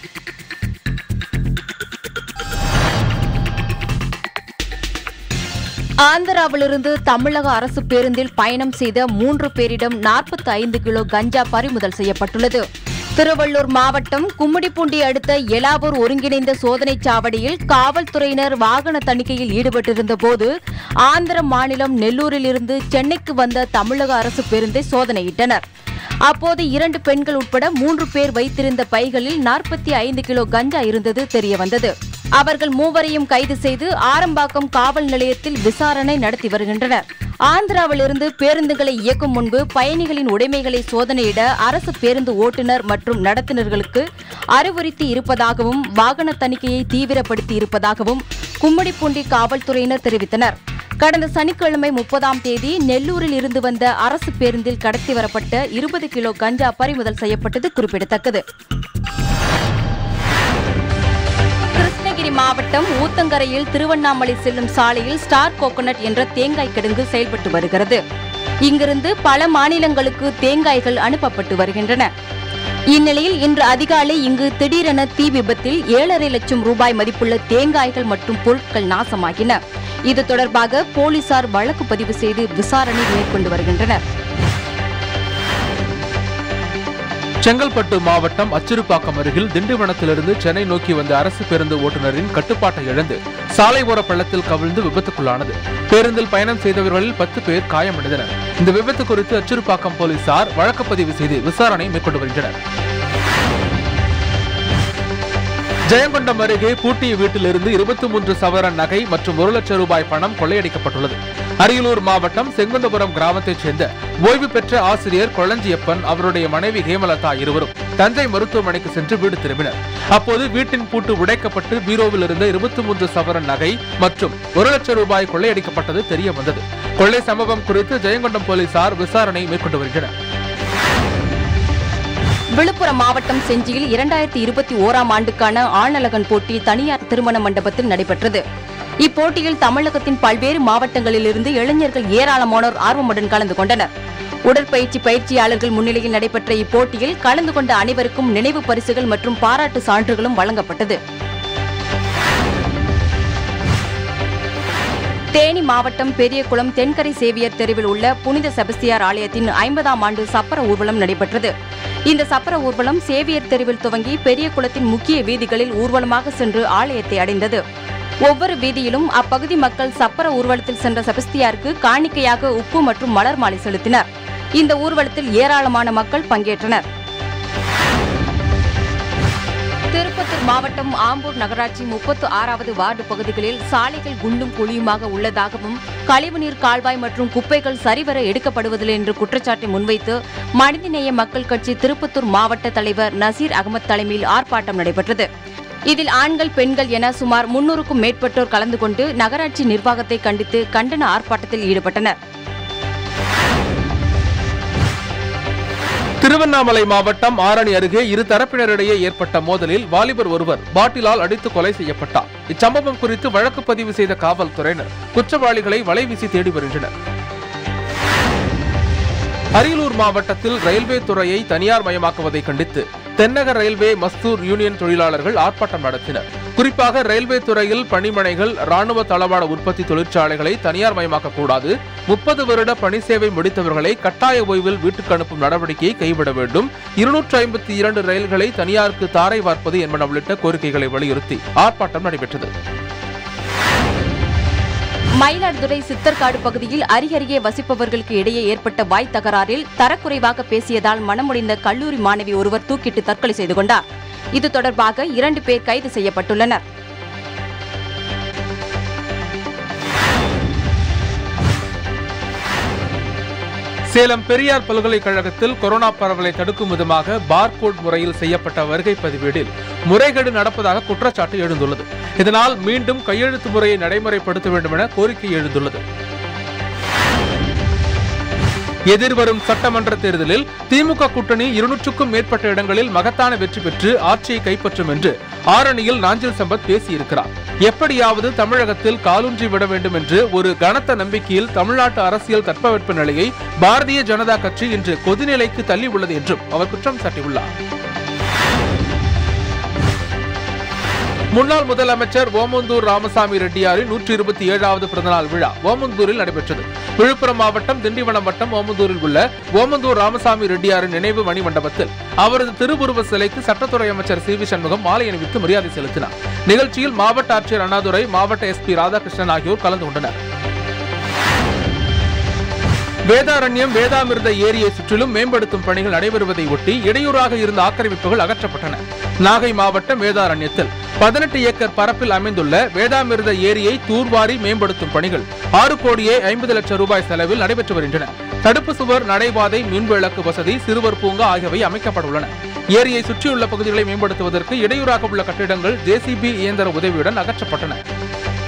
ஆந்திராவிலிருந்து தமிழக அரசு பேருந்தில் பயணம் செய்த மூன்று பேரிடம் 45 ஐந்து கிலோ கஞ்சா பறிமுதல் செய்யப்பட்டுள்ளது திருவள்ளூர் மாவட்டம் கும்மிடிப்பூண்டி அடுத்த எலாபூர் ஒருங்கிணைந்த சோதனைச் சாவடியில் காவல்துறையினர் வாகன தணிக்கையில் ஈடுபட்டிருந்த போது ஆந்திர மாநிலம் நெல்லூரில் இருந்து சென்னைக்கு வந்த தமிழக அரசு பேருந்தை சோதனையிட்டனர் அப்போது இரண்டு பெண்கள் உட்பட மூன்று பேர் வைத்திருந்த பைகளில் நாற்பத்தி ஐந்து கிலோ கஞ்சா இருந்தது தெரியவந்தது அவர்கள் மூவரையும் கைது செய்து ஆரம்பாக்கம் காவல் நிலையத்தில் விசாரணை நடத்தி வருகின்றனர் ஆந்திராவிலிருந்து பேருந்துகளை இயக்கும் முன்பு பயணிகளின் உடைமைகளை சோதனையிட அரசு பேருந்து ஓட்டுநர் மற்றும் நடத்துனர்களுக்கு அறிவுறுத்தி இருப்பதாகவும் வாகன தணிக்கையை தீவிரப்படுத்தி இருப்பதாகவும் கும்மிடிப்பூண்டி காவல்துறையினர் தெரிவித்தனர் கடந்த சனிக்கிழமை முப்பதாம் தேதி நெல்லூரில் இருந்து வந்த அரசு பேருந்தில் கடத்தி வரப்பட்ட இருபது கிலோ கஞ்சா பறிமுதல் செய்யப்பட்டது குறிப்பிடத்தக்கது கிருஷ்ணகிரி மாவட்டம் ஊத்தங்கரையில் திருவண்ணாமலை செல்லும் சாலையில் ஸ்டார் கோகோனட் என்ற தேங்காய் கிடங்கு செயல்பட்டு வருகிறது இங்கிருந்து பல மாநிலங்களுக்கு தேங்காய்கள் அனுப்பப்பட்டு வருகின்றன இந்நிலையில் இன்று அதிகாலை இங்கு திடீரென தீ விபத்தில் ஏழரை லட்சம் ரூபாய் மதிப்புள்ள தேங்காய்கள் மற்றும் பொருட்கள் நாசமாகின இது தொடர்பாக போலீசார் வழக்கு பதிவு செய்து விசாரணை மேற்கொண்டு வருகின்றனர் செங்கல்பட்டு மாவட்டம் அச்சிறுப்பாக்கம் அருகில் திண்டிவனத்திலிருந்து சென்னை நோக்கி வந்த அரசு பேருந்து ஓட்டுநரின் கட்டுப்பாட்டை இழந்து சாலை ஓர பள்ளத்தில் கவிழ்ந்து விபத்துக்குள்ளானது பேருந்தில் பயணம் செய்தவர்களில் பத்து பேர் காயமடைந்தனர் இந்த விபத்து குறித்து அச்சிறுப்பாக்கம் போலீசார் வழக்கு பதிவு செய்து விசாரணை மேற்கொண்டு வருகின்றனர் ஜெயங்கொண்டம் அருகே பூட்டிய வீட்டிலிருந்து இருபத்தி மூன்று சவரன் நகை மற்றும் ஒரு லட்சம் ரூபாய் பணம் கொள்ளையடிக்கப்பட்டுள்ளது அரியலூர் மாவட்டம் செங்குந்தபுரம் கிராமத்தைச் சேர்ந்த ஓய்வு பெற்ற ஆசிரியர் கொளஞ்சியப்பன் அவருடைய மனைவி ஹேமலதா இருவரும் தஞ்சை மருத்துவமனைக்கு சென்று வீடு திரும்பினர் அப்போது வீட்டின் பூட்டு உடைக்கப்பட்டு பீரோவில் இருந்த இருபத்தி மூன்று சவரன் நகை மற்றும் ஒரு லட்சம் ரூபாய் கொள்ளையடிக்கப்பட்டது தெரிய வந்தது கொள்ளை சம்பவம் குறித்து ஜெயங்கொண்டம் போலீசார் விசாரணை மேற்கொண்டு வருகின்றனர் விழுப்புரம் மாவட்டம் செஞ்சியில் இரண்டாயிரத்தி இருபத்தி ஓராம் ஆண்டுக்கான ஆழ்நலகன் போட்டி தனியார் திருமண மண்டபத்தில் நடைபெற்றது இப்போட்டியில் தமிழகத்தின் பல்வேறு மாவட்டங்களிலிருந்து இளைஞர்கள் ஏராளமானோர் ஆர்வமுடன் கலந்து கொண்டனர் உடற்பயிற்சி பயிற்சியாளர்கள் முன்னிலையில் நடைபெற்ற இப்போட்டியில் கலந்து கொண்ட அனைவருக்கும் நினைவு பரிசுகள் மற்றும் பாராட்டு சான்றுகளும் வழங்கப்பட்டது தேனி மாவட்டம் பெரியகுளம் தென்கரை சேவியர் தெருவில் உள்ள புனித செபஸ்தியார் ஆலயத்தின் ஐம்பதாம் ஆண்டு சப்பர ஊர்வலம் நடைபெற்றது இந்த சப்பர ஊர்வலம் சேவியர் தெருவில் துவங்கி பெரியகுளத்தின் முக்கிய வீதிகளில் ஊர்வலமாக சென்று ஆலயத்தை அடைந்தது ஒவ்வொரு வீதியிலும் அப்பகுதி மக்கள் சப்பர ஊர்வலத்தில் சென்ற செபஸ்தியாருக்கு காணிக்கையாக உப்பு மற்றும் மலர் மாலை செலுத்தினர் இந்த ஊர்வலத்தில் ஏராளமான மக்கள் பங்கேற்றனர் திருப்பத்தூர் மாவட்டம் ஆம்பூர் நகராட்சி முப்பத்து ஆறாவது வார்டு பகுதிகளில் சாலைகள் குண்டும் குழியுமாக உள்ளதாகவும் கழிவுநீர் கால்வாய் மற்றும் குப்பைகள் சரிவர எடுக்கப்படுவதில்லை என்று குற்றச்சாட்டை முன்வைத்து மனிதநேய மக்கள் கட்சி திருப்பத்தூர் மாவட்ட தலைவர் நசீர் அகமது தலைமையில் ஆர்ப்பாட்டம் நடைபெற்றது இதில் ஆண்கள் பெண்கள் என சுமார் முன்னூறுக்கும் மேற்பட்டோர் கலந்து கொண்டு நகராட்சி நிர்வாகத்தை கண்டித்து கண்டன ஆர்ப்பாட்டத்தில் ஈடுபட்டனர் திருவண்ணாமலை மாவட்டம் ஆரணி அருகே இரு தரப்பினரிடையே ஏற்பட்ட மோதலில் வாலிபர் ஒருவர் பாட்டிலால் அடித்து கொலை செய்யப்பட்டார் இச்சம்பவம் குறித்து வழக்கு பதிவு செய்த காவல்துறையினர் குற்றவாளிகளை வலைவீசி தேடி வருகின்றனர் அரியலூர் மாவட்டத்தில் ரயில்வே துறையை தனியார் மயமாக்குவதை கண்டித்து தென்னக ரயில்வே மஸ்தூர் யூனியன் தொழிலாளர்கள் ஆர்ப்பாட்டம் நடத்தினர் குறிப்பாக ரயில்வே துறையில் பணிமனைகள் ராணுவ தளவாட உற்பத்தி தொழிற்சாலைகளை தனியார் மயமாக்க கூடாது முப்பது வருட பணி சேவை முடித்தவர்களை கட்டாய ஓய்வில் வீட்டுக்கு அனுப்பும் நடவடிக்கையை கைவிட வேண்டும் இருநூற்று ஐம்பத்தி இரண்டு ரயில்களை தனியாருக்கு தாரை வார்ப்பது என்பன உள்ளிட்ட கோரிக்கைகளை வலியுறுத்தி ஆர்ப்பாட்டம் நடைபெற்றது மயிலாடுதுறை சித்தர்காடு பகுதியில் அருகருகே வசிப்பவர்களுக்கு இடையே ஏற்பட்ட வாய் தகராறில் தரக்குறைவாக பேசியதால் மனமுடிந்த கல்லூரி மாணவி ஒருவர் தூக்கிட்டு தற்கொலை செய்து கொண்டார் இது தொடர்பாக இரண்டு பேர் கைது செய்யப்பட்டுள்ளனர் சேலம் பெரியார் பல்கலைக்கழகத்தில் கொரோனா பரவலை தடுக்கும் விதமாக பார்கோட் முறையில் செய்யப்பட்ட வருகை பதிவேடில் முறைகேடு நடப்பதாக குற்றச்சாட்டு எழுந்துள்ளது இதனால் மீண்டும் கையெழுத்து முறையை நடைமுறைப்படுத்த வேண்டும் என கோரிக்கை எழுந்துள்ளது எதிர்வரும் சட்டமன்ற தேர்தலில் திமுக கூட்டணி இருநூற்றுக்கும் மேற்பட்ட இடங்களில் மகத்தான வெற்றி பெற்று ஆட்சியை கைப்பற்றும் என்று ஆரணியில் நாஞ்சில் சம்பத் பேசியிருக்கிறார் எப்படியாவது தமிழகத்தில் காலூன்றி விட வேண்டும் என்று ஒரு கனத்த நம்பிக்கையில் தமிழ்நாட்டு அரசியல் தட்பவெட்ப நிலையை பாரதிய ஜனதா கட்சி இன்று கொதிநிலைக்கு தள்ளி உள்ளது என்றும் அவர் குற்றம் சாட்டியுள்ளார் முன்னாள் முதலமைச்சர் ஓமந்தூர் ராமசாமி ரெட்டியாரின் நூற்றி இருபத்தி ஏழாவது பிறந்தநாள் விழா ஓமந்தூரில் நடைபெற்றது விழுப்புரம் மாவட்டம் திண்டிவனம் வட்டம் ஓமந்தூரில் உள்ள ஓமந்தூர் ராமசாமி ரெட்டியாரின் நினைவு மணிமண்டபத்தில் அவரது திருவுருவ சிலைக்கு சட்டத்துறை அமைச்சர் சி வி சண்முகம் மாலை அணிவித்து மரியாதை செலுத்தினார் நிகழ்ச்சியில் மாவட்ட ஆட்சியர் அண்ணாதுரை மாவட்ட எஸ்பி ராதாகிருஷ்ணன் ஆகியோர் கலந்து கொண்டனர் வேதாரண்யம் வேதாமிர்த ஏரியை சுற்றிலும் மேம்படுத்தும் பணிகள் நடைபெறுவதை ஒட்டி இடையூறாக இருந்த ஆக்கிரமிப்புகள் அகற்றப்பட்டன நாகை மாவட்டம் வேதாரண்யத்தில் பதினெட்டு ஏக்கர் பரப்பில் அமைந்துள்ள வேதாமிர்த ஏரியை தூர்வாரி மேம்படுத்தும் பணிகள் ஆறு கோடியே ஐம்பது லட்சம் ரூபாய் செலவில் நடைபெற்று வருகின்றன தடுப்பு சுவர் நடைபாதை மின்விளக்கு வசதி சிறுவர் பூங்கா ஆகியவை அமைக்கப்பட உள்ளன ஏரியை சுற்றியுள்ள பகுதிகளை மேம்படுத்துவதற்கு இடையூறாக உள்ள கட்டிடங்கள் ஜேசிபி இயந்திர உதவியுடன் அகற்றப்பட்டன